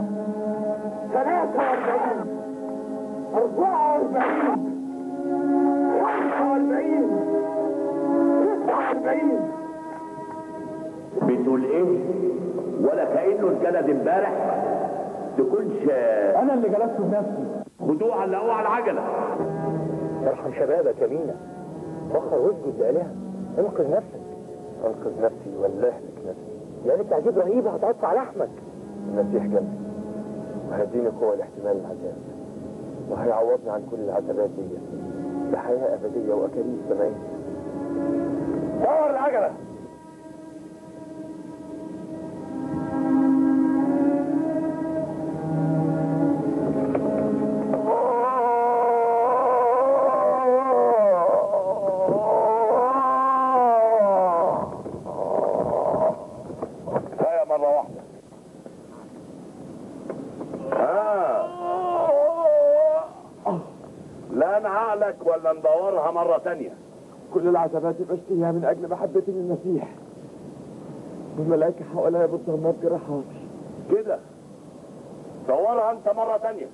43 44 45 49 بتقول ايه ولا كانه اتجلد امبارح تكونش انا اللي جلسته بنفسي خدوه علقوه على العجله ارحم شبابك يا مينا فخر واسجد لآلهة انقذ نفسك انقذ نفسي ولا اهلك نفسي يعني تعذيب رهيبة هتقطع لحمك المسيح جنبي وهيديني قوة لاحتمال العذاب وهيعوضني عن كل العذابات دي بحياة أبدية وأكاليل سمائية دور العجلة لك ولا ندورها مرة تانية كل العذابات بشتهيها من أجل محبتي للمسيح والملائكة حواليا بتضمر جراحاتي كده دورها انت مرة تانية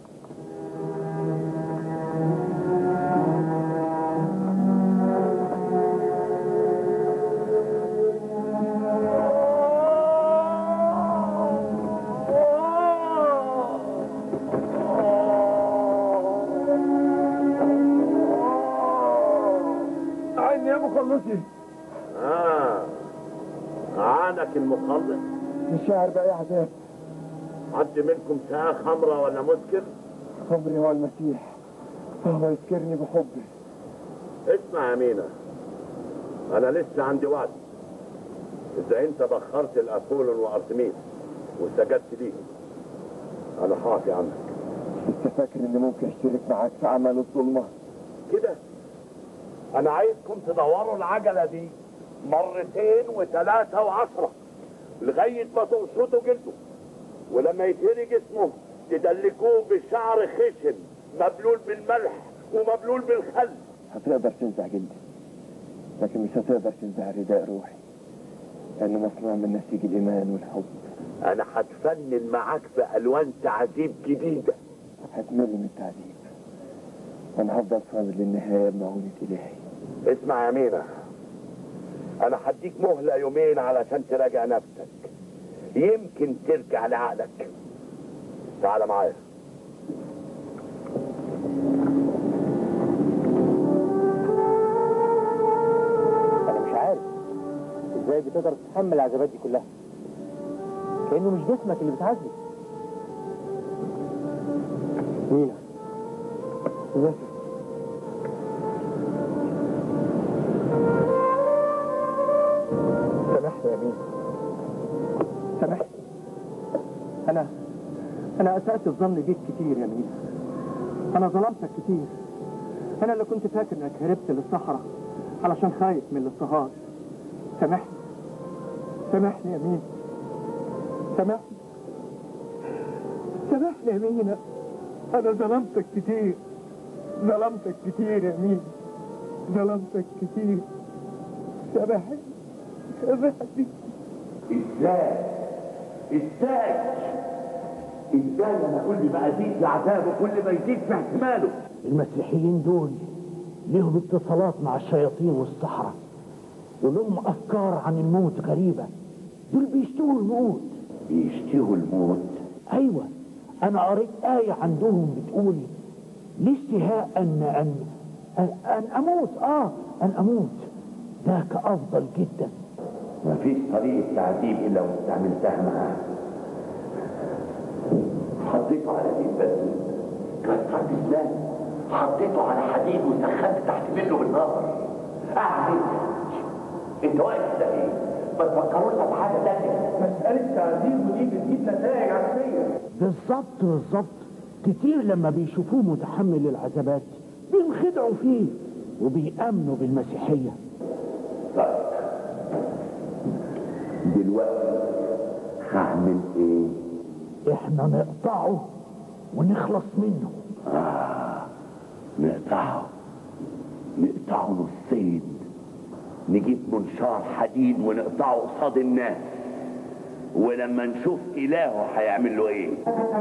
عيني يا مخلصي آه عانك المخلص مش شاعر بأي عذاب حد منكم ساعة خمرة ولا مسكر خمري هو المسيح فهو يذكرني بحبه اسمع يا مينا انا لسه عندي وعد اذا انت بخرت الابولون وارتميس وسجدت ليهم انا حافي عنك لسه فاكر اني ممكن اشترك معاك في اعمال الظلمه كده انا عايزكم تدوروا العجلة دي مرتين وثلاثة وعشرة لغاية ما تقصدوا جلده ولما يتهري جسمه تدلكوه بشعر خشن مبلول بالملح ومبلول بالخل هتقدر تنزع جلدي لكن مش هتقدر تنزع رداء روحي لانه مصنوع من نسيج الايمان والحب انا هتفنن معاك بألوان تعذيب جديدة هتمل من التعذيب وانا هفضل صابر للنهايه بمعونه الهي اسمع يا مينا انا هديك مهلة يومين علشان تراجع نفسك يمكن ترجع لعقلك تعال معايا انا مش عارف ازاي بتقدر تتحمل العذابات دي كلها كانه مش جسمك اللي بتعذب مينا بس سامحني يا مين سامحني انا انا اسأت الظن بيك كتير يا مين انا ظلمتك كتير انا اللي كنت فاكر انك هربت للصحراء علشان خايف من الاضطهاد سامحني سامحني يا مين سامحني سامحني يا مين انا ظلمتك كتير ظلمتك كتير يا مين ظلمتك كتير سامحني سامحني ازاي ازاي ازاي انا كل ما ازيد في عذابه كل ما يزيد في احتماله المسيحيين دول لهم اتصالات مع الشياطين والسحرة ولهم أفكار عن الموت غريبة دول بيشتهوا الموت بيشتهوا الموت أيوة أنا قريت آية عندهم بتقول الاشتهاء أن أن أن, أن أموت آه أن أموت ذاك أفضل جدا مفيش طريقة تعذيب إلا واستعملتها معاه حطيته على دين بس كسرت اسنان حطيته على حديد وسخنت تحت منه بالنار اعمل انت واقف ده ايه؟ ما تفكروش في حاجه تانية مسألة تعذيب ودي بتجيب نتائج عكسية بالظبط بالظبط كتير لما بيشوفوه متحمل العذابات بينخدعوا فيه وبيأمنوا بالمسيحية طيب دلوقتي هعمل ايه؟ احنا نقطعه ونخلص منه آه نقطعه نقطعه نصين نجيب منشار حديد ونقطعه قصاد الناس ولما نشوف إلهه هيعمل له إيه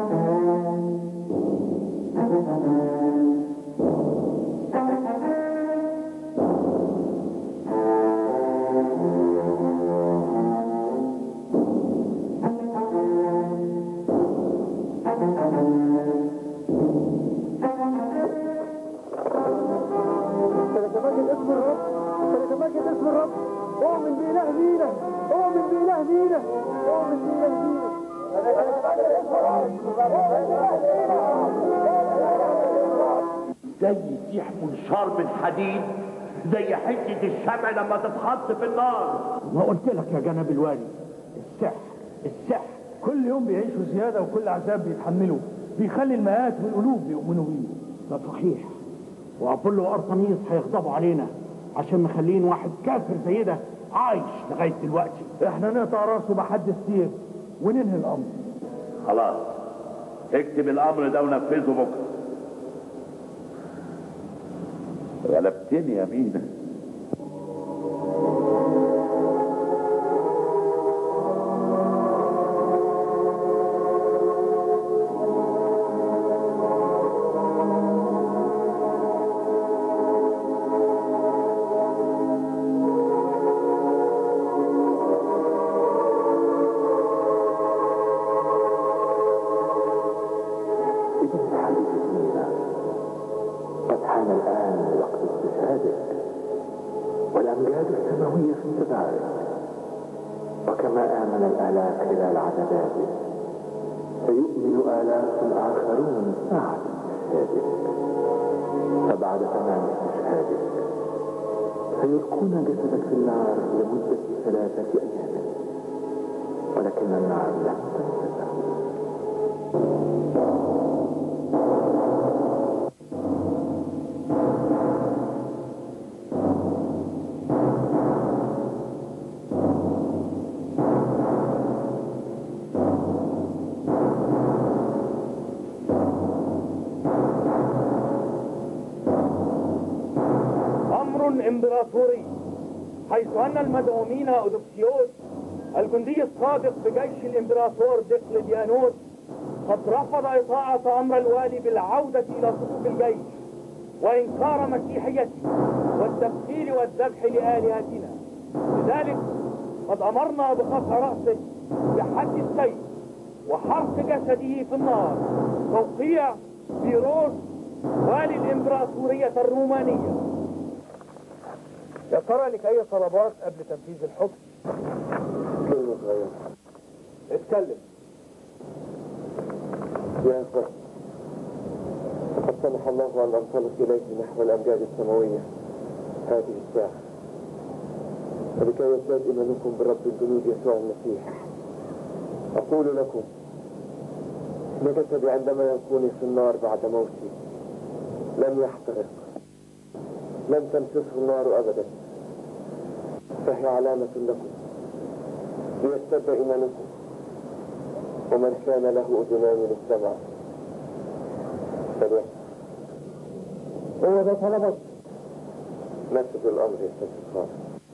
تتمجد اسم الرب تتمجد اسم الرب اؤمن بإله مينا اؤمن بإله مينا اؤمن بإله مينا تتمجد اسم زي يسيح منشار من حديد زي حتة الشمع لما تتحط في النار ما قلت لك يا جناب الوالي السحر السحر كل يوم بيعيشوا زيادة وكل عذاب بيتحملوا بيخلي المئات والقلوب يؤمنوا بيه ده صحيح وأبولو وأرطميس هيغضبوا علينا عشان مخلين واحد كافر زي ده عايش لغاية دلوقتي احنا نقطع راسه بحد السيف وننهي الأمر خلاص اكتب الأمر ده ونفذه بكرة غلبتني يا مينا ابن حبيبي مينا قد حان الآن وقت استشهادك والأمجاد السماوية في انتظارك وكما آمن الآلاف خلال عذاباتك سيؤمن آلاف آخرون بعد استشهادك فبعد تمام استشهادك سيلقون جسدك في النار لمدة ثلاثة أيام ولكن النار لن تنتهي أمر إمبراطوري حيث أن المدعومين أودوكسيوس الجندي الصادق بجيش الإمبراطور دقلديانوس قد رفض إطاعة أمر الوالي بالعودة إلى صفوف الجيش وإنكار مسيحيته والتبخير والذبح لآلهتنا لذلك قد أمرنا بقطع رأسه بحد السيف وحرق جسده في النار توقيع بيروس والي الإمبراطورية الرومانية يا ترى لك أي طلبات قبل تنفيذ الحكم؟ كلمة صغيرة اتكلم يا أخوة قد سمح الله أن أنطلق إليك نحو الأمجاد السماوية هذه الساعة ولكي يزداد إيمانكم برب الجنود يسوع المسيح أقول لكم إن جسدي عندما يكون في النار بعد موتي لم يحترق لم تمسسه النار أبدا فهي علامة لكم ليشتد إيمانكم ومن كان له أذنان للسمع فليسمع هو ده طلبك نفذ الأمر يا سيد الخالق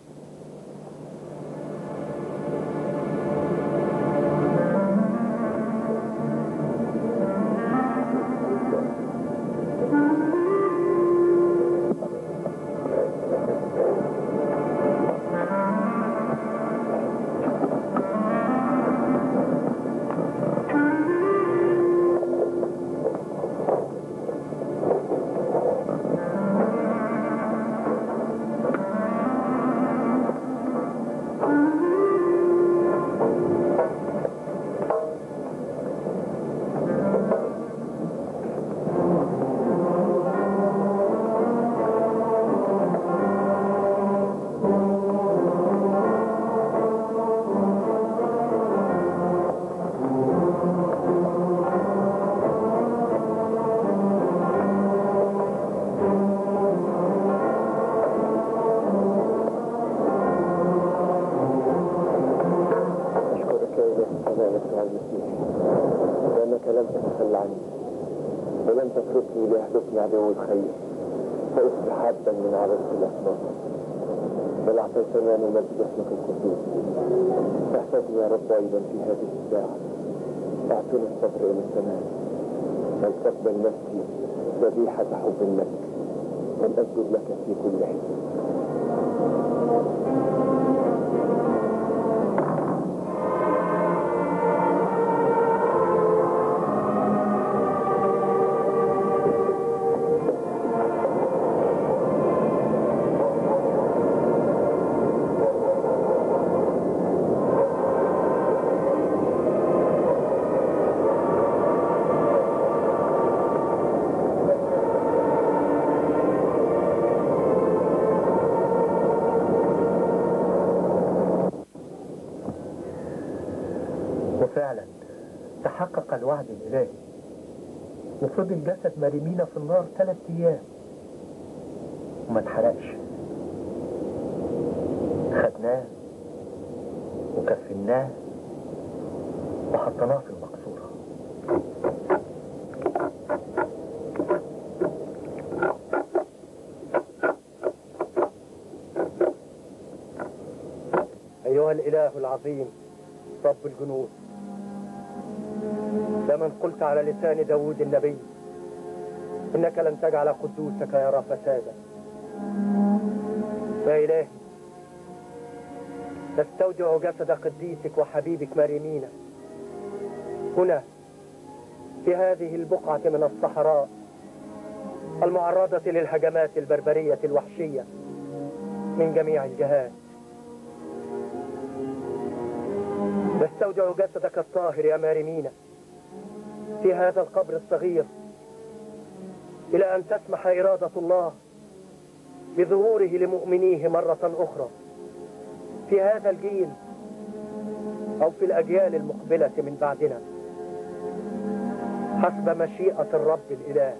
أشكرك يا إله السماء يسوع المسيح لأنك لم تتخلى عني ولم تتركني ليهلكني عدو الخير فأصبح عبدا من عبدة الأصنام بل أعطيتني أن أمجد اسمك القدوس فاحفظني يا رب أيضا في هذه الساعة أعطني الصبر إلى التمام ولتقبل نفسي ذبيحة حب لك ولأسجد لك في كل حين وفعلا تحقق الوعد الإلهي وفضل جسد مريمينا في النار ثلاث أيام وما اتحرقش خدناه وكفناه وحطيناه في المقصورة أيها الإله العظيم رب الجنود لمن قلت على لسان داود النبي إنك لن تجعل قدوسك يرى فسادا يا إلهي نستودع جسد قديسك وحبيبك مريمينا هنا في هذه البقعة من الصحراء المعرضة للهجمات البربرية الوحشية من جميع الجهات نستودع جسدك الطاهر يا مارمينا في هذا القبر الصغير إلى أن تسمح إرادة الله بظهوره لمؤمنيه مرة أخرى في هذا الجيل أو في الأجيال المقبلة من بعدنا حسب مشيئة الرب الإله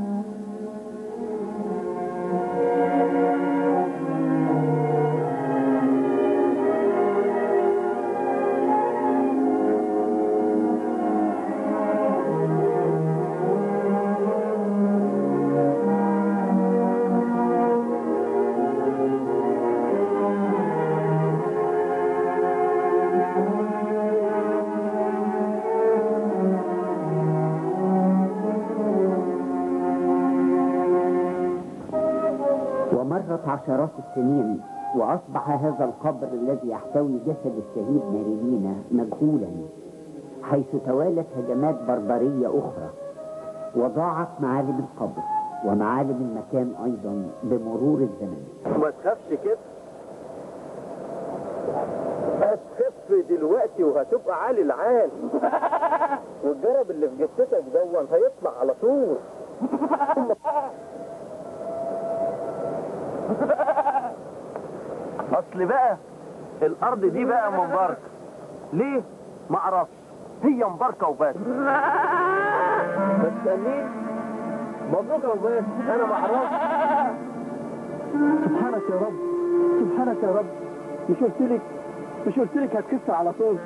ومرت عشرات السنين وأصبح هذا القبر الذي يحتوي جسد الشهيد ماريلينا مجهولا حيث توالت هجمات بربرية أخرى وضاعت معالم القبر ومعالم المكان أيضا بمرور الزمن ما تخافش كده هتخف دلوقتي وهتبقى عالي العال والجرب اللي في جثتك دون هيطلع على طول اصل بقى الارض دي بقى مباركه ليه ما اعرفش هي مباركه وبس بس امين مبروك يا وبس انا ما اعرفش سبحانك يا رب سبحانك يا رب مش قلت لك مش قلت لك هتكسر على طول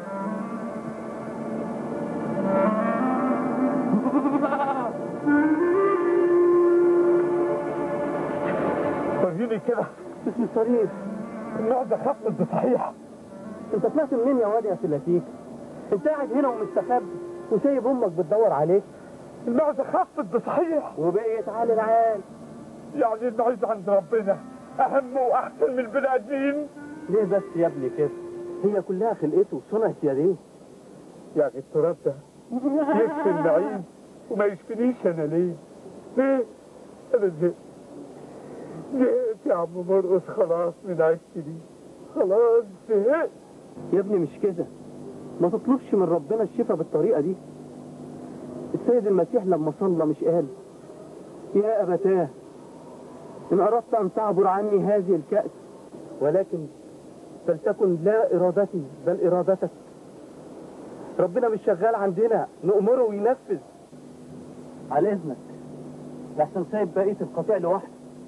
وريني كده اسم الصريف المعدة خفت بصحيح انت طلعت منين يا واد يا سلاتيك انت قاعد هنا ومستخبي وسايب امك بتدور عليك المعدة خفت بصحيح وبقيت عالي العال يعني المعيز عند ربنا أهم وأحسن من البني آدمين ليه بس يا ابني كده هي كلها خلقته وصنعت يديه يعني التراب ده يكفي المعيز وما يشفينيش أنا ليه؟ ليه؟ أنا زهقت زهقت يا عم مرقص خلاص من عيشتي دي خلاص زهقت يا ابني مش كده ما تطلبش من ربنا الشفاء بالطريقة دي السيد المسيح لما صلى مش قال يا أبتاه إن أردت أن تعبر عني هذه الكأس ولكن فلتكن لا إرادتي بل إرادتك ربنا مش شغال عندنا نأمره وينفذ على إذنك لحسن سايب بقية القطيع لوحده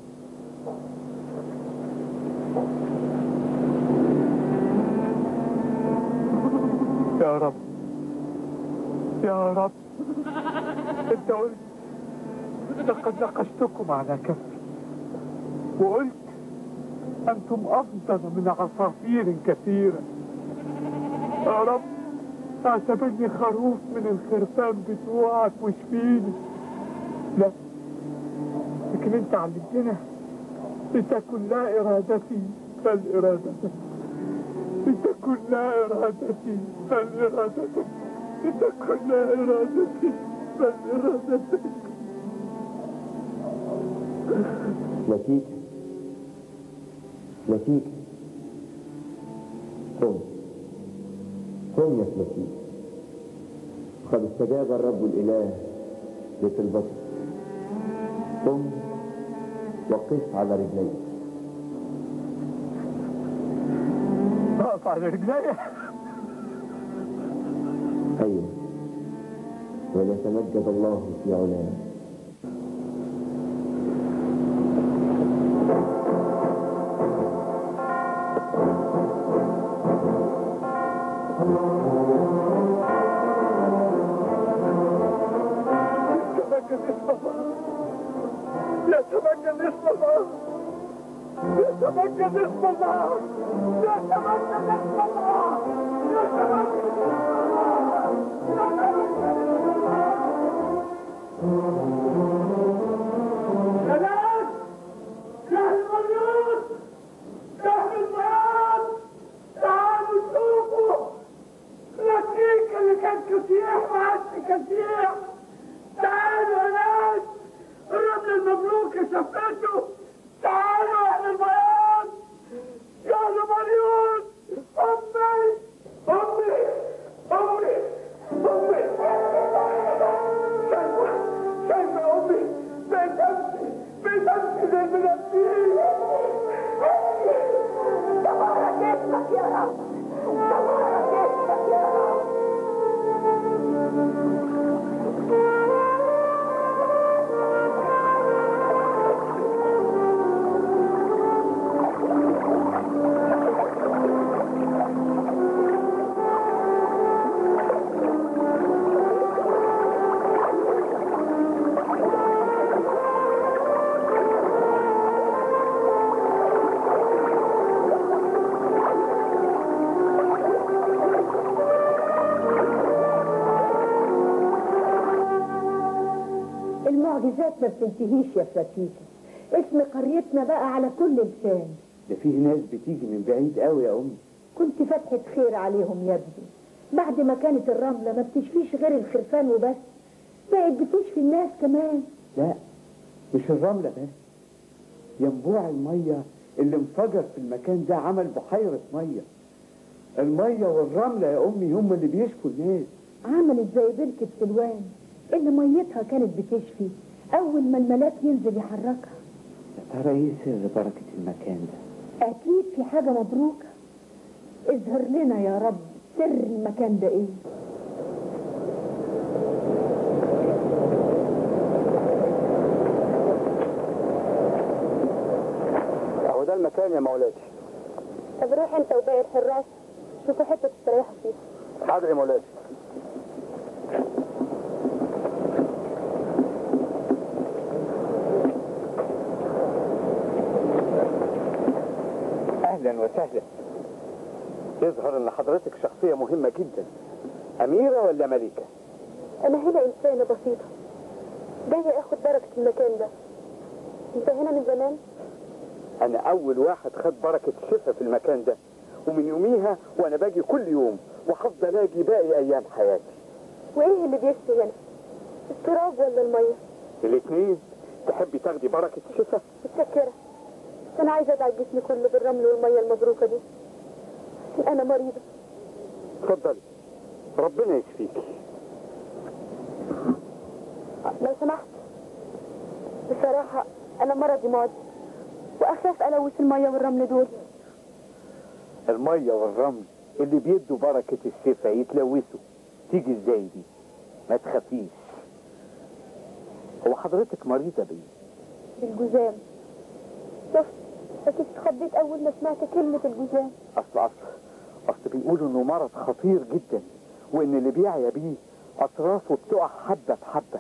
يا رب يا رب انت قلت لقد نقشتكم على كفي وقلت انتم افضل من عصافير كثيره يا رب اعتبرني خروف من الخرفان بتوعك واشفيني لا لكن انت علمتنا لتكن لا ارادتي بل ارادتك لتكن لا ارادتي بل ارادتك لتكن لا ارادتي بل ارادتك لكيك لكيك قم قم يا لكيك قد استجاب الرب الإله لطلبتك قم وقف على رجليك اقف على رجلي أيوة وليتمجد الله في علاه يتمجد اسم الله يتمجد اسم الله تمجد اسم الله يتمجد اسم الله يتمجد اسم الله يا ناس يا أهل المليون يا أهل البيان تعالوا شوفوا لكيك اللي كان كسيح ما عادش كسيح تعالوا يا ناس الرجل المملوك شفته تعالوا يا اهل البيان يا اهل مليون امي امي امي امي شايفه شايفه امي بتمشي بتمشي زي بنفسي تبارك اسمك يا رب تبارك اسمك يا رب المعجزات ما بتنتهيش يا فلاتيكا اسم قريتنا بقى على كل لسان ده فيه ناس بتيجي من بعيد قوي يا أمي كنت فتحة خير عليهم يا ابني بعد ما كانت الرملة ما بتشفيش غير الخرفان وبس بقت بتشفي الناس كمان لا مش الرملة بس ينبوع المية اللي انفجر في المكان ده عمل بحيرة مية المية والرملة يا أمي هم اللي بيشفوا الناس عملت زي بركة سلوان اللي ميتها كانت بتشفي أول ما الملاك ينزل يحركها يا ترى إيه سر بركة المكان ده؟ أكيد في حاجة مبروكة اظهر لنا يا رب سر المكان ده إيه اهو ده المكان يا مولاتي طب روح انت وباقي الحراس شوفوا حته تستريحوا فيها حاضر يا مولاتي اهلا وسهلا يظهر ان حضرتك شخصية مهمة جدا اميرة ولا ملكة انا هنا انسانه بسيطه جايه اخد بركه المكان ده انت هنا من زمان انا اول واحد خد بركة شفا في المكان ده ومن يوميها وانا باجي كل يوم وهفضل اجي باقي ايام حياتي وايه اللي بيشفي هنا التراب ولا الميه الاثنين تحبي تاخدي بركة شفا متشكره بس انا عايزه ادعي جسمي كله بالرمل والميه المبروكه دي عشان انا مريضه اتفضلي ربنا يشفيكي لو سمحت بصراحه انا مرضي معدي واخاف الوث الميه والرمل دول المية والرمل اللي بيدوا بركة الشفا يتلوثوا تيجي ازاي دي ما تخافيش هو حضرتك مريضة بيه بالجزام شفت اكيد اتخضيت اول ما سمعت كلمه الجزام اصل اصل اصل بيقولوا انه مرض خطير جدا وان اللي بيعيا بيه اطرافه بتقع حبة بحبة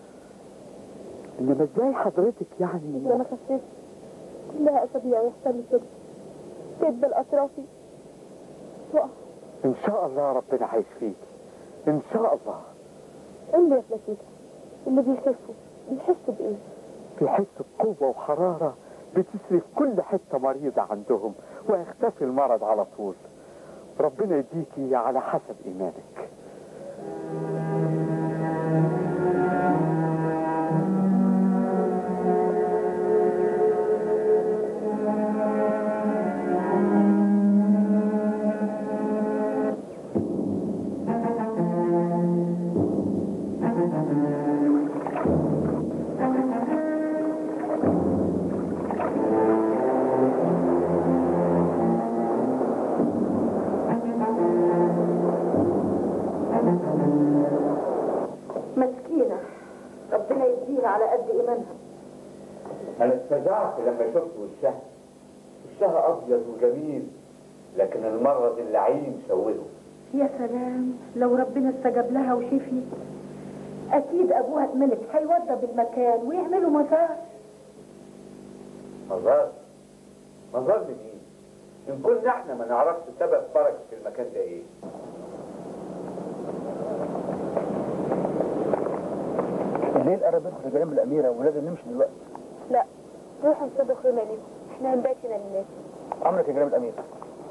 انما ازاي حضرتك يعني لما خسيت كلها اسابيع يحصل لي كده تدبل اطرافي تقع ان شاء الله ربنا هيشفيك ان شاء الله قول لي يا فلاتيتا اللي بيخفوا بيحسوا بايه بيحسوا بقوة وحرارة بتسري في كل حتة مريضة عندهم ويختفي المرض على طول ربنا يديكي على حسب إيمانك مسكينة ربنا يديها على قد إيمانها أنا اتفزعت لما شفت وشها وشها أبيض وجميل لكن المرض اللعين شوهه يا سلام لو ربنا استجاب لها وشفي أكيد أبوها الملك هيوضب المكان ويعملوا مزار مزار مظن مين ان كنا احنا ما نعرفش سبب بركه المكان ده ايه الليل قرب يدخل جنب الأميرة ولازم نمشي دلوقتي لا روحوا انصدوا خيمة ليهم احنا هنبات هنا للناس أمرك يا جناب الأميرة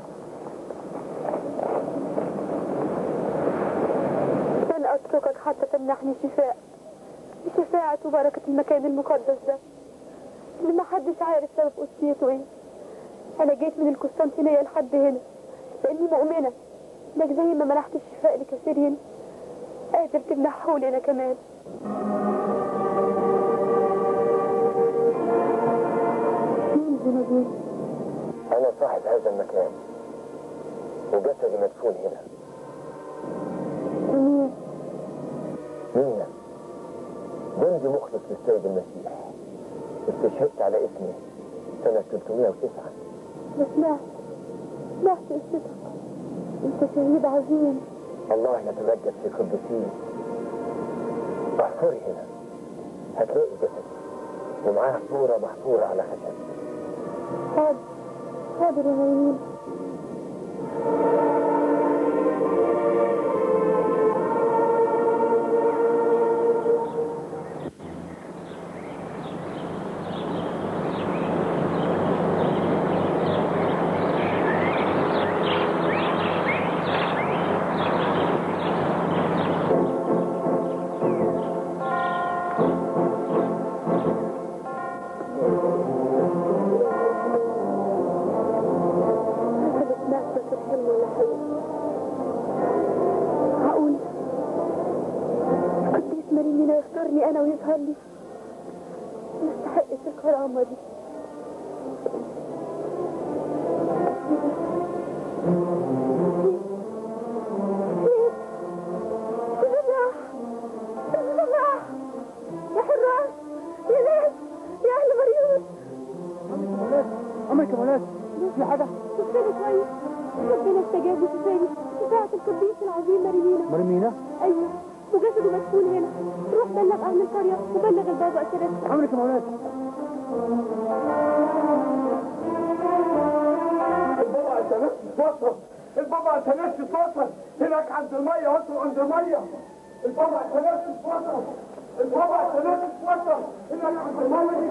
لن أتركك حتى تمنحني شفاء شفاعة وبركة المكان المقدس ده اللي ما حدش عارف سبب أسيته ايه أنا جيت من القسطنطينية لحد هنا لأني مؤمنة إنك زي ما منحت الشفاء لكثيرين قادر تمنحه لنا كمان مين زنادين؟ أنا صاحب هذا المكان وجسدي مدفون هنا مين؟ مين جندي مخلص للسيد المسيح استشهدت على اسمي سنة 309 أنا سمعت سمعت قصتك أنت شهيد عظيم الله يتمجد في قدسيه احفري هنا هتلاقي جسد ومعاه صورة محفورة على خشب حاضر حاضر يا ميمون أنا سمعت بس الحلم ولا حقيقي هقول قديس مريمينا يختارني أنا ويظهر لي ما استحقش الكرامة دي يا حراس يا ناس يا أهل مريوط أمرك يا مولانا في حاجة شفتني كويس ربنا استجاب وشفاني شفاعة القديس العظيم مريمينا مرمينا ايوه وجسده مدفون هنا روح بلغ اهل القريه وبلغ البابا اشرف أمرك يا مولانا البابا انتنسي اتوصل البابا انتنسي اتوصل هناك عند الميه وانتوا عند الميه البابا انتنسي اتوصل البابا انتنسي اتوصل هناك عند الميه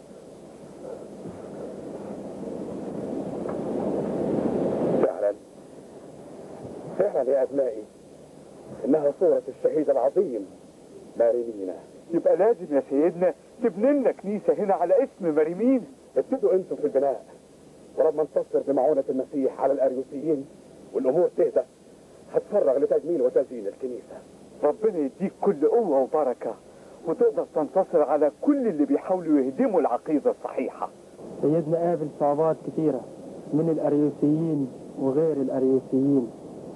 فعلا فعلا يا أبنائي إنها صورة الشهيد العظيم مارينينا يبقى لازم يا سيدنا تبني لنا كنيسه هنا على اسم مريمين ابتدوا انتم في البناء ولما انتصر بمعونة المسيح على الأريوسيين والأمور تهدى هتفرغ لتجميل وتزيين الكنيسة ربنا يديك كل قوه وبركه وتقدر تنتصر على كل اللي بيحاولوا يهدموا العقيده الصحيحه سيدنا قابل صعوبات كتيرة من الأريوسيين وغير الأريوسيين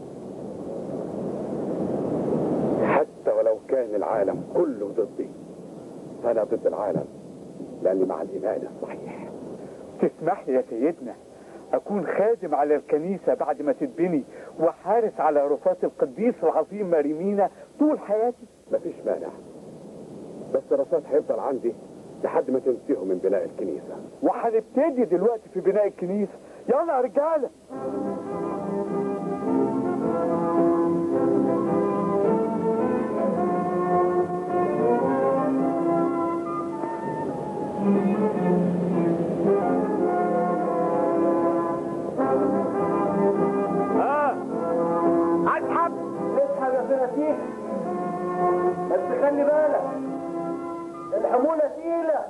حتى ولو كان العالم كله ضدي فأنا ضد العالم لأني مع الإيمان الصحيح تسمح لي يا سيدنا أكون خادم على الكنيسة بعد ما تتبني وحارس على رفات القديس العظيم مريمينا طول حياتي مفيش مانع بس الرصاص هيفضل عندي لحد ما تنتهوا من بناء الكنيسة وهنبتدي دلوقتي في بناء الكنيسة يلا يا رجالة ها اسحب اسحب يا فراتيك بس خلي بالك الحمولة تقيلة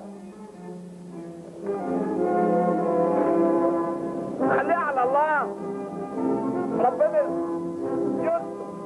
خليها على الله ربنا يستر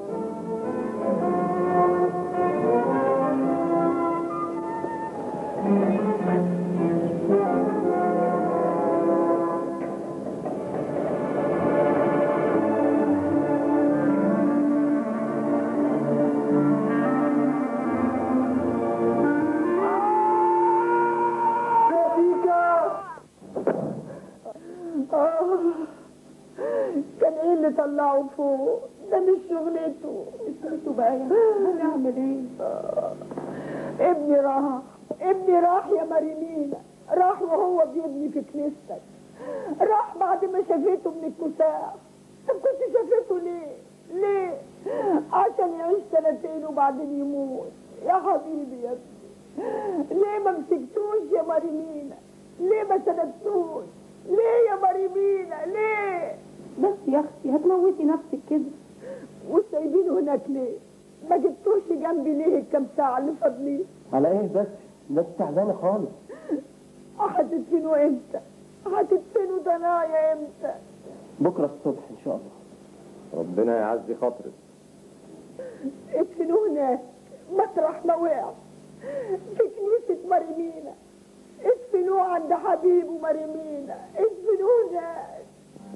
آه. كان ايه اللي طلعه فوق ده مش شغلته شغلته بقى هنعمل ايه ابني راح ابني راح يا مريمينا راح وهو بيبني في كنيستك شفيته من الكساح طب كنت شفيته ليه ليه عشان يعيش سنتين وبعدين يموت يا حبيبي يا ابني ليه ما مسكتوش يا مريمينا ليه ما سندتوش ليه يا مريمينا ليه بس يا اختي هتموتي نفسك كده وسايبينه هناك ليه ما جبتوش جنبي ليه الكام ساعه اللي فاضلين على ايه بس الناس تعبانه خالص هتدفنوا امتى هتدفنوا ضنايا امتى بكره الصبح ان شاء الله ربنا يعزي خاطرك ادفنوه هناك مطرح ما وقع في كنيسة مريمينا ادفنوه عند حبيبه مريمينا ادفنوه هناك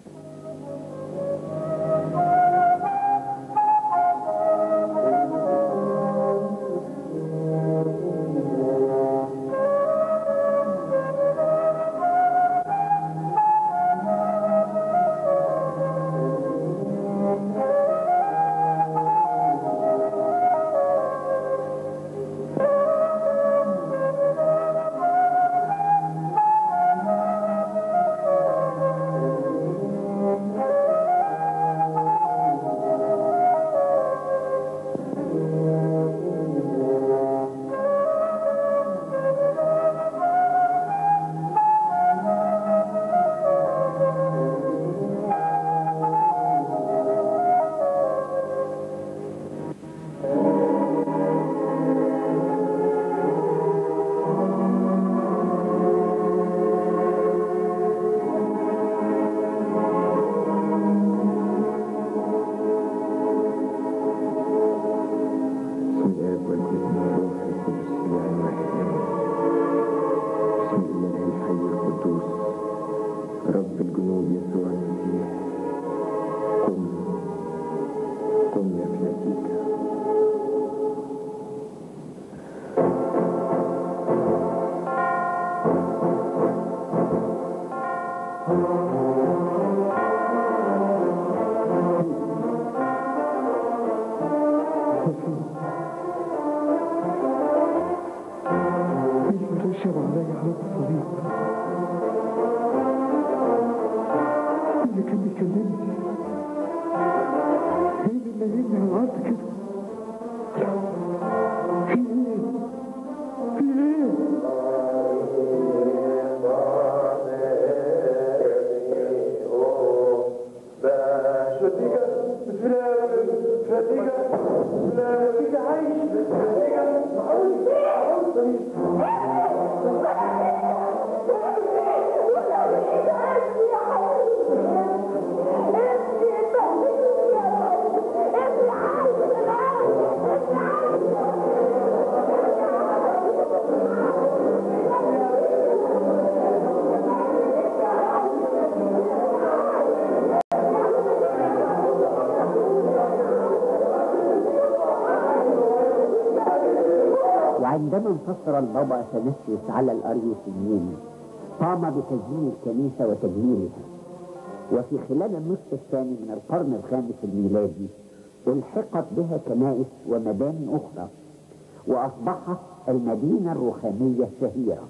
بسم الآب والابن والروح القدس الإله واحد آمين بسم الله الحي القدوس رب الجنود يسوع المسيح قم قم يا فلاتيك رشب علي على الصليب اللي كان بيكلمني مين اللي نايمني على الارض كده في ايه في ايه شديقة فلان شديقة فلان شديقة عايش وعندما انتصر البابا اثناسيوس على الاريوسيين قام بتزيين الكنيسه وتجميلها وفي خلال النصف الثاني من القرن الخامس الميلادي الحقت بها كنائس ومباني اخرى واصبحت المدينه الرخاميه الشهيره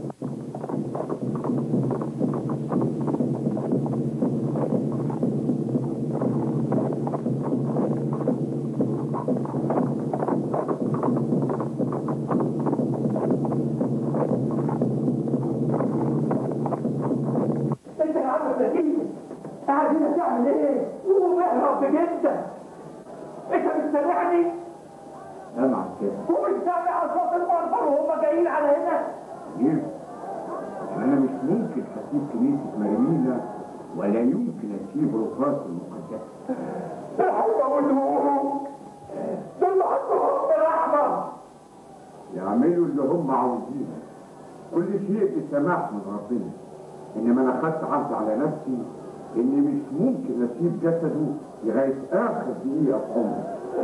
انت يا عم السكين قاعد هنا تعمل ايه؟ قوم اهرب بجدك انت بتسرعني؟ سامعك كده قوم سامع اصوات المنظر وهم جايين على هنا ليه؟ انا مش ممكن هسيب كنيسه مريمينا ولا يمكن اسيب رخاص المقدسه الحق والهروب دول حطهم برحمه يعملوا اللي هم عاوزينه كل شيء بسماح من ربنا انما انا خدت عهد على نفسي اني مش ممكن اسيب جسده لغايه اخر دقيقه في عمري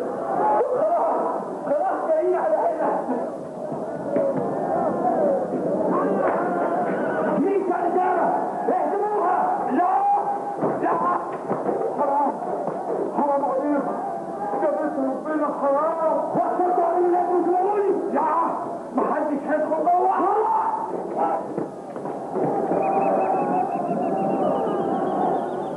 خلاص جايين على هنا مين رجاله اهدموها لا لا حرام حرام عليكم جابت ربنا حرام وقفتوا على اللي بتقولي لا محدش هيدخل جوه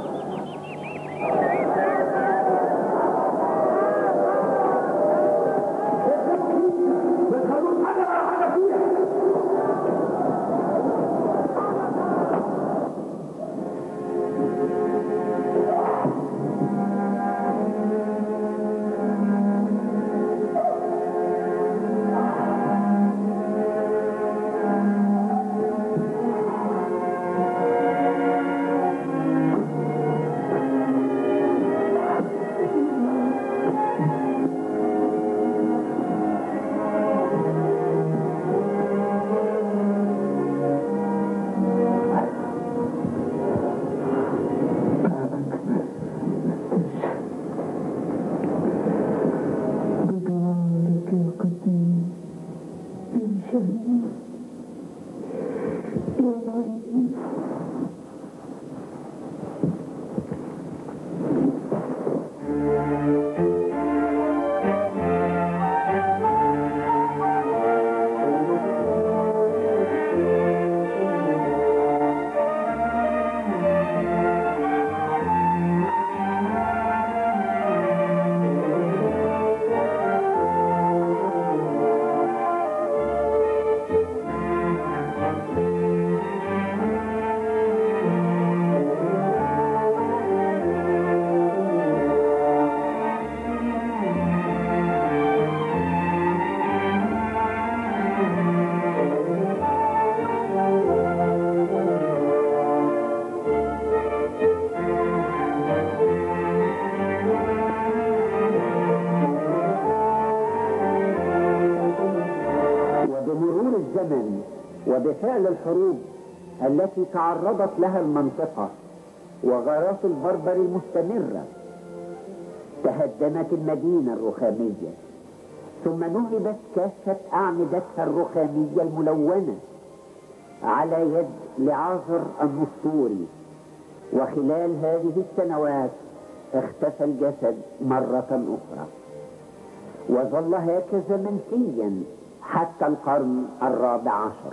وبفعل الحروب التي تعرضت لها المنطقة وغارات البربر المستمرة تهدمت المدينة الرخامية ثم نهبت كافة أعمدتها الرخامية الملونة على يد لعازر النسطوري وخلال هذه السنوات اختفى الجسد مرة أخرى وظل هكذا منسيا حتى القرن الرابع عشر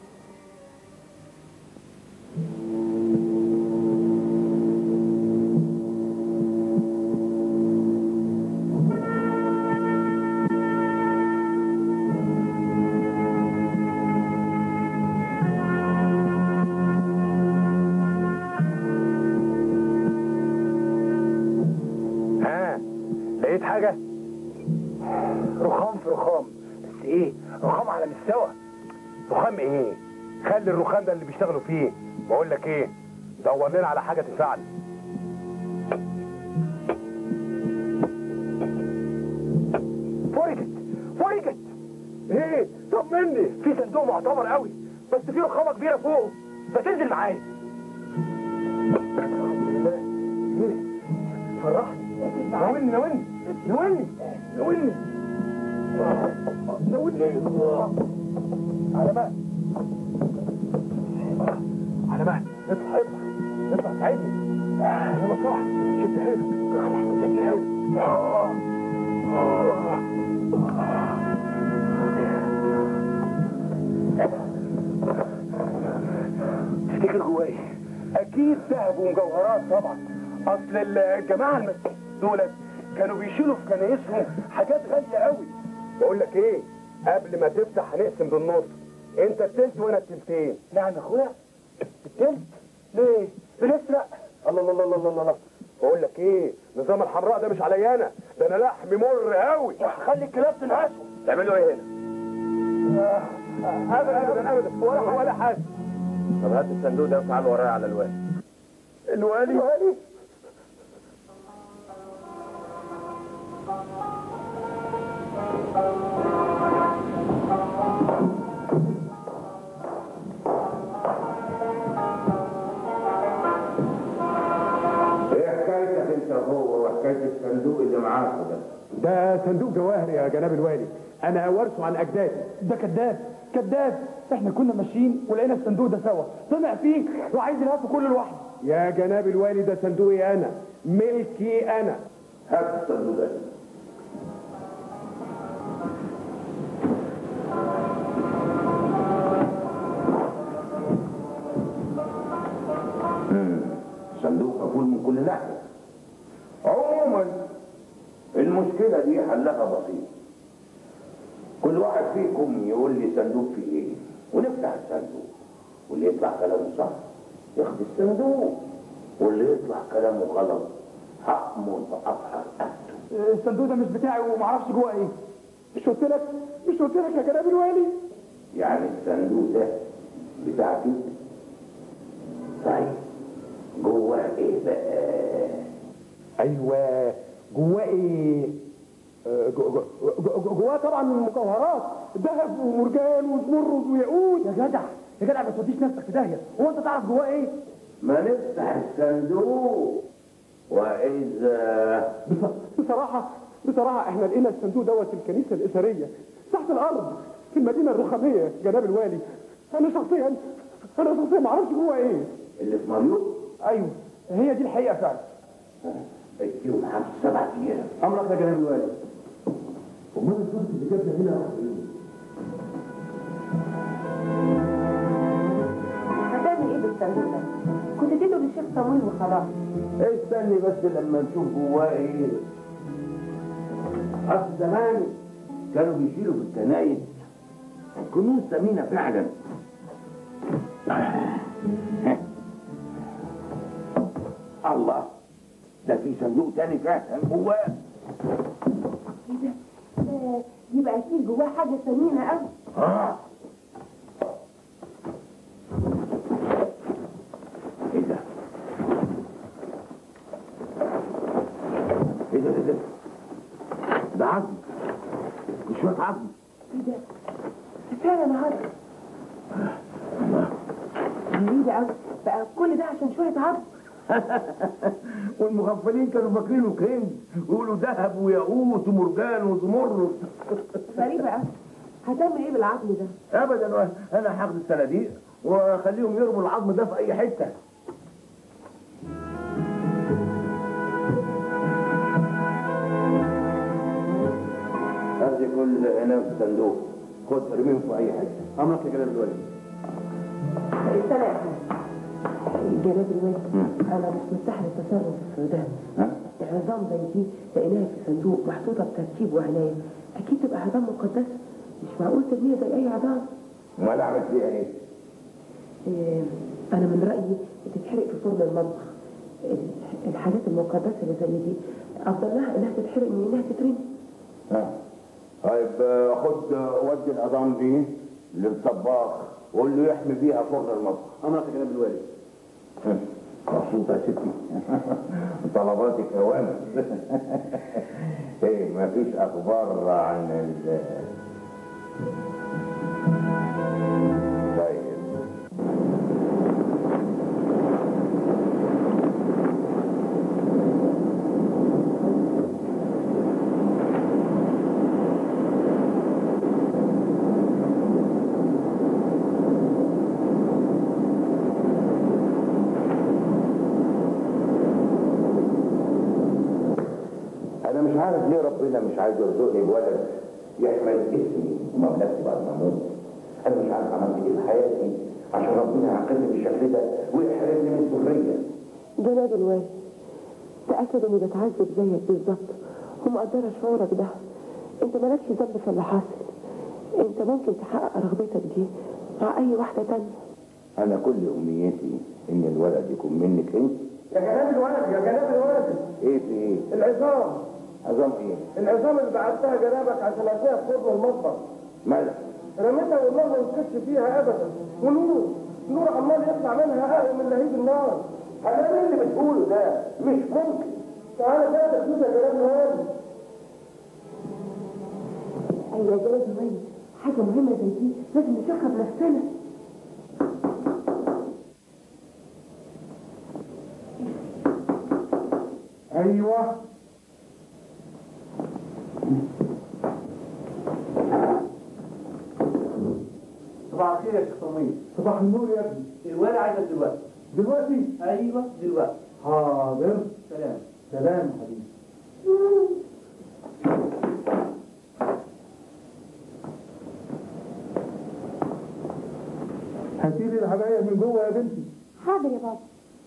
ها لقيت حاجة رخام في رخام بس ايه رخام على مستوى رخام ايه خلي الرخام ده اللي بيشتغلوا فيه بقول لك ايه دور لنا على حاجة تنفعنا فرجت فرجت ايه طمني في صندوق معتبر قوي بس في رخامة كبيرة فوق فتنزل معايا فرحت ناولني ناولني ناولني ناولني ناولني على مهل على مهل اطلع اطلع اطلع ساعدني يلا بسرعة شد حيلك شد حيلك تفتكر جواه ايه؟ اكيد ذهب ومجوهرات طبعا اصل الجماعه المسيحيين دولت كانوا بيشيلوا في كنايسهم حاجات غاليه قوي بقول لك ايه قبل ما تفتح هنقسم بالنص انت التلت وانا التلتين نعم يا اخويا التلت ليه بنسرق الله الله الله الله الله الله بقول لك ايه نظام الحمراء ده مش عليا انا ده انا لحمي مر قوي خلي الكلاب تنهشه تعملوا ايه هنا ابدا ابدا ابدا ولا ولا حاجه طب هات الصندوق ده وتعال ورايا على الوالي الوالي الوالي ايه حكايتك انت هو وحكايه الصندوق اللي معاك ده؟ ده صندوق جواهر يا جناب الوالي انا ورثه عن اجدادي ده كذاب كذاب احنا كنا ماشيين ولقينا الصندوق ده سوا طمع فيه وعايز يلهفه كله لوحده يا جناب الوالي ده صندوقي انا ملكي انا هات الصندوق ده مم. صندوق مقفول من كل ناحيه عموما المشكله دي حلها بسيط كل واحد فيكم يقول لي صندوق فيه ايه ونفتح الصندوق واللي يطلع كلامه صح ياخد الصندوق واللي يطلع كلامه غلط حقه بأبحر قده الصندوق ده مش بتاعي ومعرفش جواه ايه مش قلت لك مش قلت لك يا جناب الوالي يعني الصندوق ده بتاعك انت طيب جواه ايه بقى ايوه جواه ايه آه، جو- جو- جو- جو- جواه طبعا مجوهرات ذهب ومرجان وزمرد وياقوت يا جدع يا جدع ما توديش نفسك في داهيه هو انت تعرف جواه ايه ما نفتح الصندوق واذا بصراحة بصراحة احنا لقينا الصندوق دوت في الكنيسة الإثرية تحت الأرض في المدينة الرخامية جناب الوالي أنا شخصيا أنا شخصيا ما أعرفش جوه إيه اللي في مريوط ايوه هي دي الحقيقه فعلا اديهم خمس سبع ايام امرك يا جناب الوالي امال الفرق اللي جابنا هنا راح ايه؟ هتعمل ايه بالصندوق ده؟ كنت تدعو للشيخ صمويل وخلاص استني بس لما نشوف جواه ايه اصل زمان كانوا بيشيلوا في الكنايس كنوز ثمينه فعلا الله ده في صندوق تاني فعلا جواه ايه ده؟ ده يبقى اكيد جواه حاجه ثمينه قوي اه ايه ده؟ ايه ده ايه ده؟ ده عظم مش شوية عظم ايه ده؟ فعلا عرض والمغفلين كانوا فاكرينه كنز ويقولوا ذهب وياقوت ومرجان وزمرد غريبة قوي هتعمل ايه بالعظم ده؟ ابدا انا هاخد الصناديق واخليهم يرموا العظم ده في اي حته هذه كل عنب في صندوق خد ارميهم في اي حته امرك يا جلال الولي استنى يا حاج جناب الوالد انا مش مرتاح للتصرف في السودان عظام زي دي لقيناها في صندوق محطوطه بترتيب وعنايه اكيد تبقى عظام مقدسه مش معقول ترميها زي اي عظام امال اعمل فيها ايه؟ إيه، انا من رايي تتحرق في فرن المطبخ ال- الحاجات المقدسه اللي زي دي افضل لها انها تتحرق من انها تترمي ها طيب آه، خد آه، ودي العظام دي للطباخ وقول له يحمي بيها فرن المطبخ امرك يا جناب الوالي مبسوطة يا ستي طلباتك اوامر ايه مفيش اخبار عن ال طيب انا مش عارف ليه ربنا مش عايز يرزقني بولد يحمل اسمي ومملكتي بعد ما اموت انا مش عارف عملت ايه في حياتي عشان ربنا يعاقبني بالشكل ده ويحرمني من الذريه جناب الوالد تأكد اني بتعذب زيك بالظبط ومقدرة شعورك ده انت مالكش ذنب في اللي حاصل انت ممكن تحقق رغبتك دي مع اي واحدة تانية انا كل امنيتي ان الولد يكون منك انت يا جناب الولد يا جناب الولد ايه في ايه العظام عظام ايه العظام اللي بعتها جنابك عشان اديها في فرن المطبخ مالك رميتها والله ما مسكتش فيها ابدا ونور نور عمال يطلع منها اقوى من لهيب النار هذا ايه اللي بتقوله ده مش ممكن تعالى كده تفوت يا جناب الولد ايوه يا جناب الوالد حاجة مهمة زي دي لازم نشوفها بنفسنا ايوه صباح الخير يا شيخ صميم صباح النور يا ابني الوالد عايزك دلوقتي دلوقتي ايوه دلوقتي حاضر سلام سلام يا حبيبي هاتيلي الهدايا من جوه يا بنتي حاضر يا بابا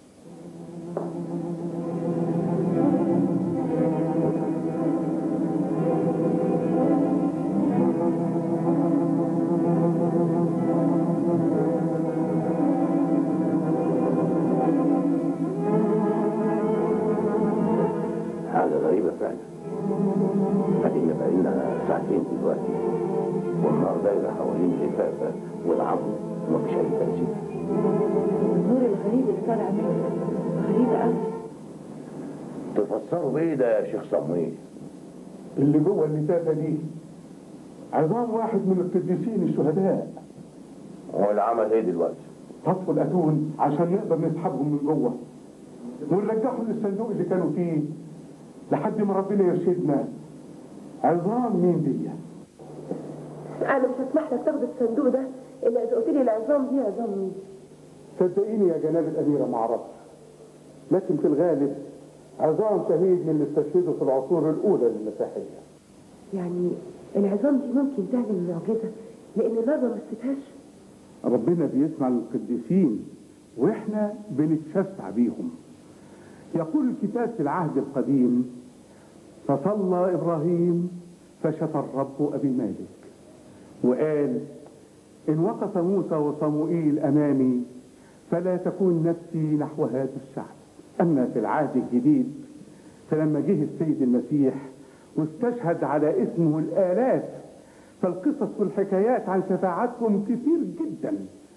حاجة غريبة فعلا ادينا بقالنا ساعتين دلوقتي والنار دايرة حوالين اللفافة والعظم ومفيش أي تأثير النور الغريب اللي طالع منه غريب قوي تفسروا بإيه ده يا شيخ صمويل؟ اللي جوه اللفافه دي عظام واحد من القديسين الشهداء هو العمل إيه دلوقتي؟ طفوا الاتون عشان نقدر نسحبهم من جوه ونرجعهم للصندوق اللي كانوا فيه لحد ما ربنا يرشدنا عظام مين دي انا مش هسمح لك تاخد الصندوق ده الا اذا قلت لي العظام دي عظام مين صدقيني يا جناب الأميرة ما اعرفش لكن في الغالب عظام شهيد من اللي استشهدوا في العصور الأولى للمسيحية يعني العظام دي ممكن تعمل معجزه لان النار ما مستهاش ربنا بيسمع للقديسين واحنا بنتشفع بيهم يقول الكتاب في العهد القديم فصلى ابراهيم فشفى الرب ابي مالك وقال ان وقف موسى وصموئيل امامي فلا تكون نفسي نحو هذا الشعب اما في العهد الجديد فلما جه السيد المسيح واستشهد على اسمه الالاف فالقصص والحكايات عن شفاعتهم كتير جدا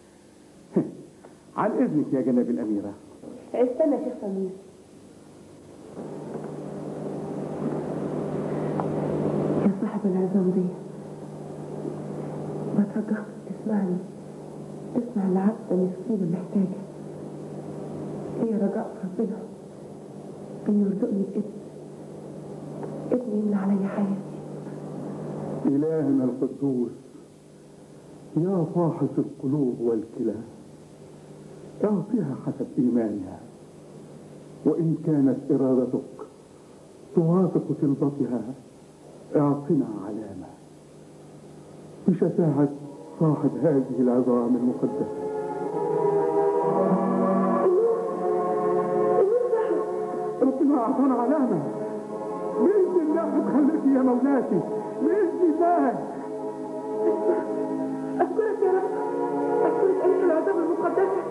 عن اذنك يا جناب الاميره استنى يا شيخ سمير يا صاحب العظام دي بترجاك تسمعني تسمع العبد مسكينة محتاجة ليه رجاء في ربنا ربنا انه يرزقني بابن ابن يملى علي حياتي إلهنا القدوس يا فاحص القلوب والكلى اعطها حسب إيمانها وإن كانت إرادتك توافق طلبتها اعطنا علامة بشفاعة صاحب هذه العظام المقدسة ربنا أعطانا علامة بإذن الله هتخليكي يا مولاتي بإذن الله أشكرك يا رب أشكرك أيها العذاب المقدسة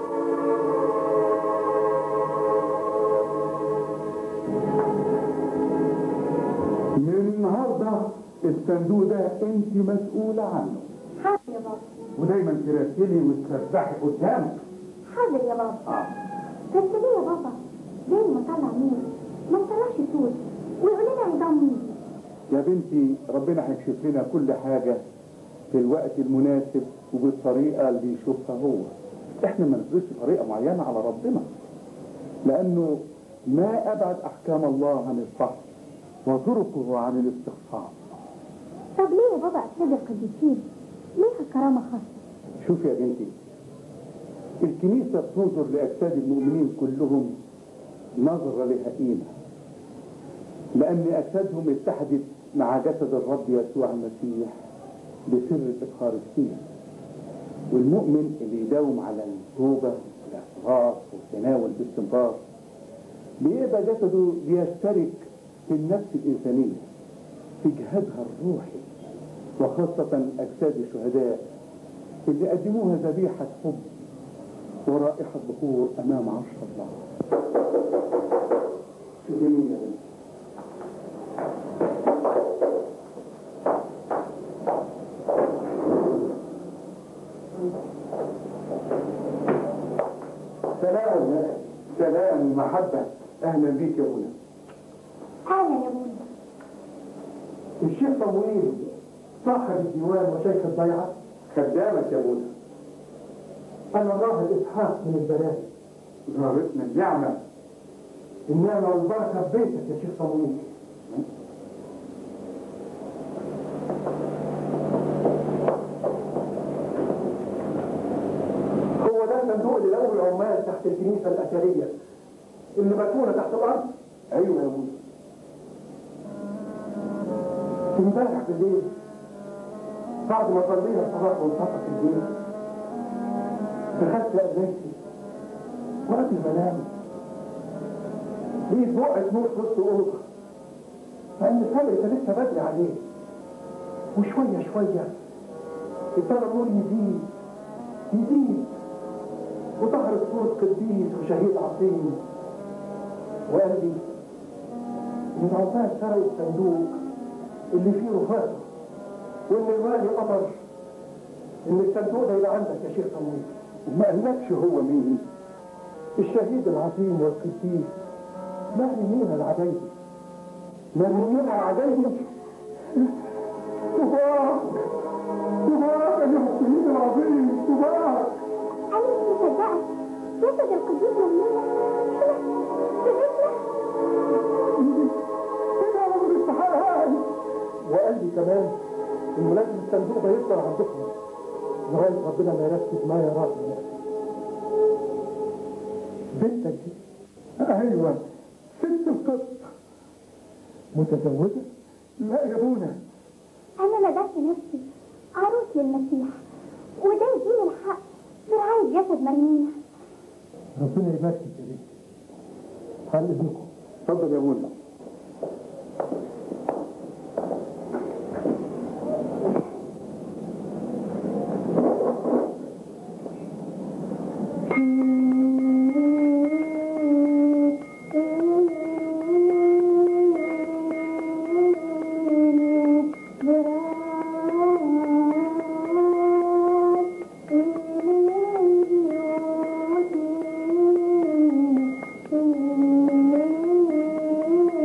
من النهارده الصندوق ده انت مسؤولة عنه حاضر يا بابا ودايما ترتلي وتسبحي قدامك حاضر يا بابا بس ليه يا بابا زي ما طلع نور ما طلعش صوت ويقول لنا عظام مين يا بنتي ربنا هيكشف لنا كل حاجة في الوقت المناسب وبالطريقة اللي يشوفها هو احنا ما نفرضش طريقة معينة على ربنا لأنه ما أبعد أحكام الله عن الفحص وطرقه عن الاستقصاء طب ليه يا بابا أجساد القديسين ليها كرامة خاصة شوف يا بنتي الكنيسة بتنظر لأجساد المؤمنين كلهم نظرة لها قيمة لأن أجسادهم اتحدت مع جسد الرب يسوع المسيح بسر الإفخارستية والمؤمن اللي يداوم على التوبة والاعتراف والتناول باستمرار بيبقى جسده بيشترك في النفس الإنسانية في جهادها الروحي وخاصة أجساد الشهداء اللي قدموها ذبيحة حب ورائحة بخور أمام عرش الله شوفي مين يا بنتي سلام يا سلام محبة أهلا بيك يا منى أهلا يا منى الشيخ طويل صاحب الديوان وشيخ الضيعة خدامك يا منى أنا الراهب إسحاق من البنات زارتنا النعمة النعمة والبركة في بيتك يا شيخ طويل هو ده صندوق للأول عمال تحت الكنيسة الأثرية اللي مدفونة تحت الأرض أيوة يا موسى امبارح بالليل بعد ما صلينا الصلاة وانتصف البيت دخلت لقيتي وقت المنام لقيت بقعة نور في وسط الأوضة فإن صبري كان لسه بدري عليه وشوية شوية ابتدى النور يزيد يزيد وظهر صورة قديس وشهيد عظيم وقال لي إن عمال سرقوا الصندوق اللي فيه رفاته وإن الوالي أمر إن الصندوق ده يبقى عندك يا شيخ طويل ما قالكش هو مين الشهيد العظيم والقديس مريمين العجيبي مريمين العجيبي تبارك تبارك يا الشهيد العظيم تبارك أنا مش مصدقة جسد القديس ممنوع وقال لي كمان انه لازم الصندوق ده يفضل عندكم لغايه ربنا ما يرتب ما يراد لنفسه بنتك دي ايوه ست القط متزوجه؟ لا يا بونا أنا نذرت نفسي عروس للمسيح وده يديني الحق في رعاية جسد مريمينا ربنا يبارك يا بنتي هل اذنكم اتفضل يا بونا Thank you.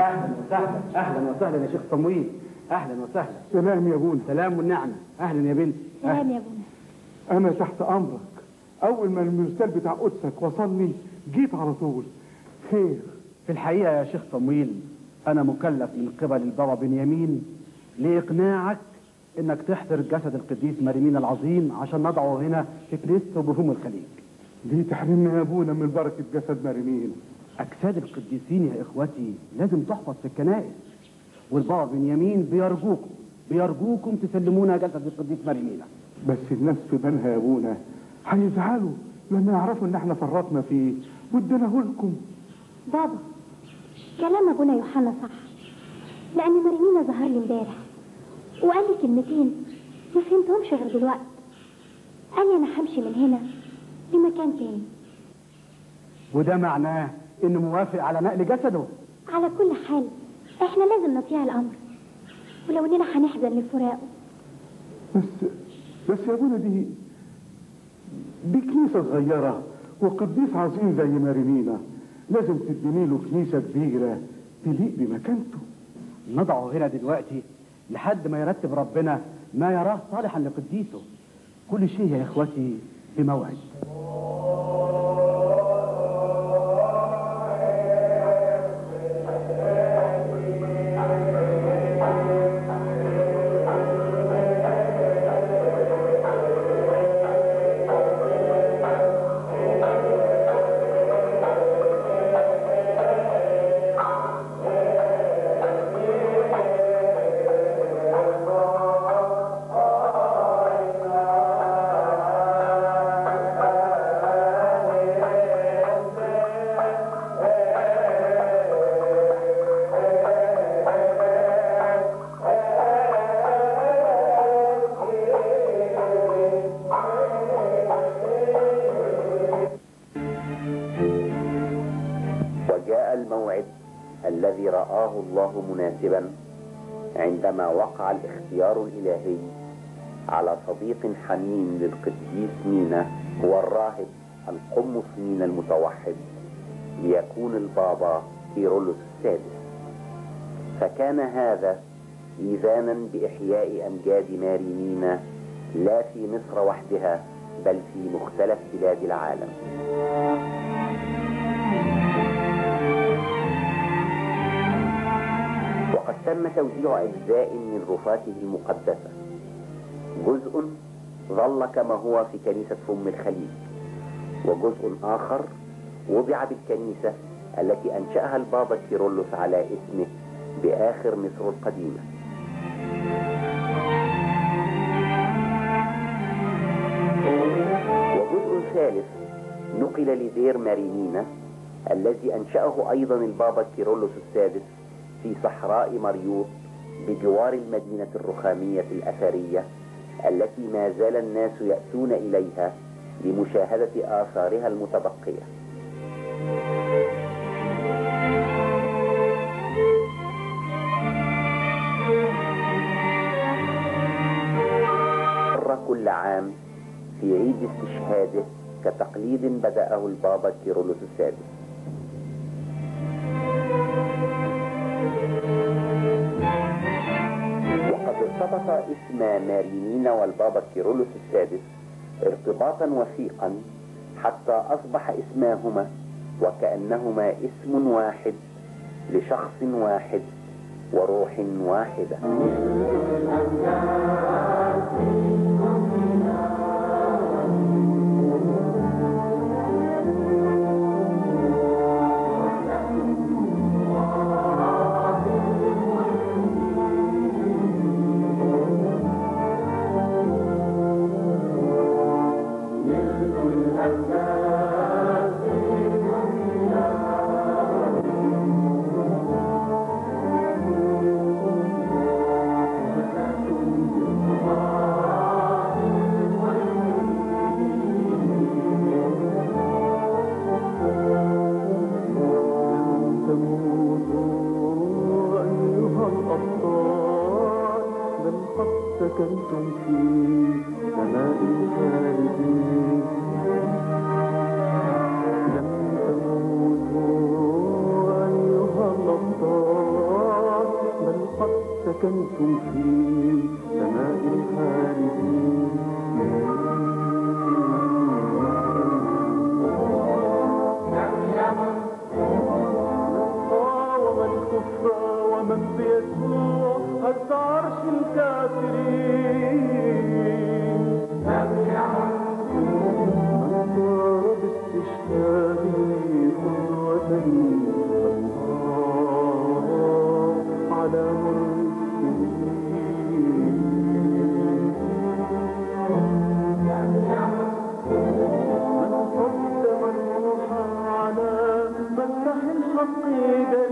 اهلا وسهلا اهلا وسهلا يا شيخ صمويل اهلا وسهلا سلام يا ابونا سلام والنعمه اهلا يا بنتي سلام يا ابونا انا تحت امرك اول ما المرسال بتاع قدسك وصلني جيت على طول خير في الحقيقه يا شيخ صمويل انا مكلف من قبل البابا بنيامين لاقناعك انك تحضر جسد القديس مريمين العظيم عشان نضعه هنا في كنيسته بفم الخليج ليه تحرمنا يا ابونا من بركه جسد مريمين اجساد القديسين يا اخوتي لازم تحفظ في الكنائس والبابا بنيامين بيرجوكم بيرجوكم تسلمونا جسد القديس مريمينا بس الناس في بالها يا ابونا هيزعلوا لما يعرفوا ان احنا فرطنا فيه واديناه لكم بابا كلام ابونا يوحنا صح لان مريمينا ظهر لي امبارح وقال لي كلمتين ما فهمتهمش غير دلوقتي قال لي انا همشي من هنا لمكان تاني وده معناه انه موافق على نقل جسده على كل حال احنا لازم نطيع الامر ولو اننا هنحزن لفراقه بس بس يا ابونا دي دي كنيسه صغيره وقديس عظيم زي مريمينا لازم تديني له كنيسه كبيره تليق بمكانته نضعه هنا دلوقتي لحد ما يرتب ربنا ما يراه صالحا لقديسه كل شيء يا اخوتي بموعد وجاء الموعد الذي رآه الله مناسبا عندما وقع الاختيار الإلهي على صديق حميم للقديس مينا هو الراهب القمص مينا المتوحد ليكون البابا كيرلس السادس فكان هذا إيذانا بإحياء أمجاد ماري مينا لا في مصر وحدها بل في مختلف بلاد العالم وقد تم توزيع أجزاء من رفاته المقدسة جزء ظل كما هو في كنيسة فم الخليج وجزء آخر وضع بالكنيسة التي أنشأها البابا كيرلس على اسمه بآخر مصر القديمة وجزء ثالث نقل لدير مارينينا الذي أنشأه أيضا البابا كيرلس السادس في صحراء مريوط بجوار المدينة الرخامية الأثرية التي ما زال الناس يأتون إليها لمشاهدة آثارها المتبقية مرة كل عام في عيد استشهاده كتقليد بدأه البابا كيرلس السادس وقد ارتبط اسم مارينينا والبابا كيرلس السادس ارتباطا وثيقا حتى أصبح اسماهما وكأنهما اسم واحد لشخص واحد وروح واحدة أيها الأبطال بل قد سكنتم في سماء الخالدين لم تموتوا أيها الأبطال سكنتم في سماء الخالدين ومن كفر ومن بيسوع هز عرش الكافرين من صار باستشهاده قدوة الله على من قدم الروح على مفتح الحق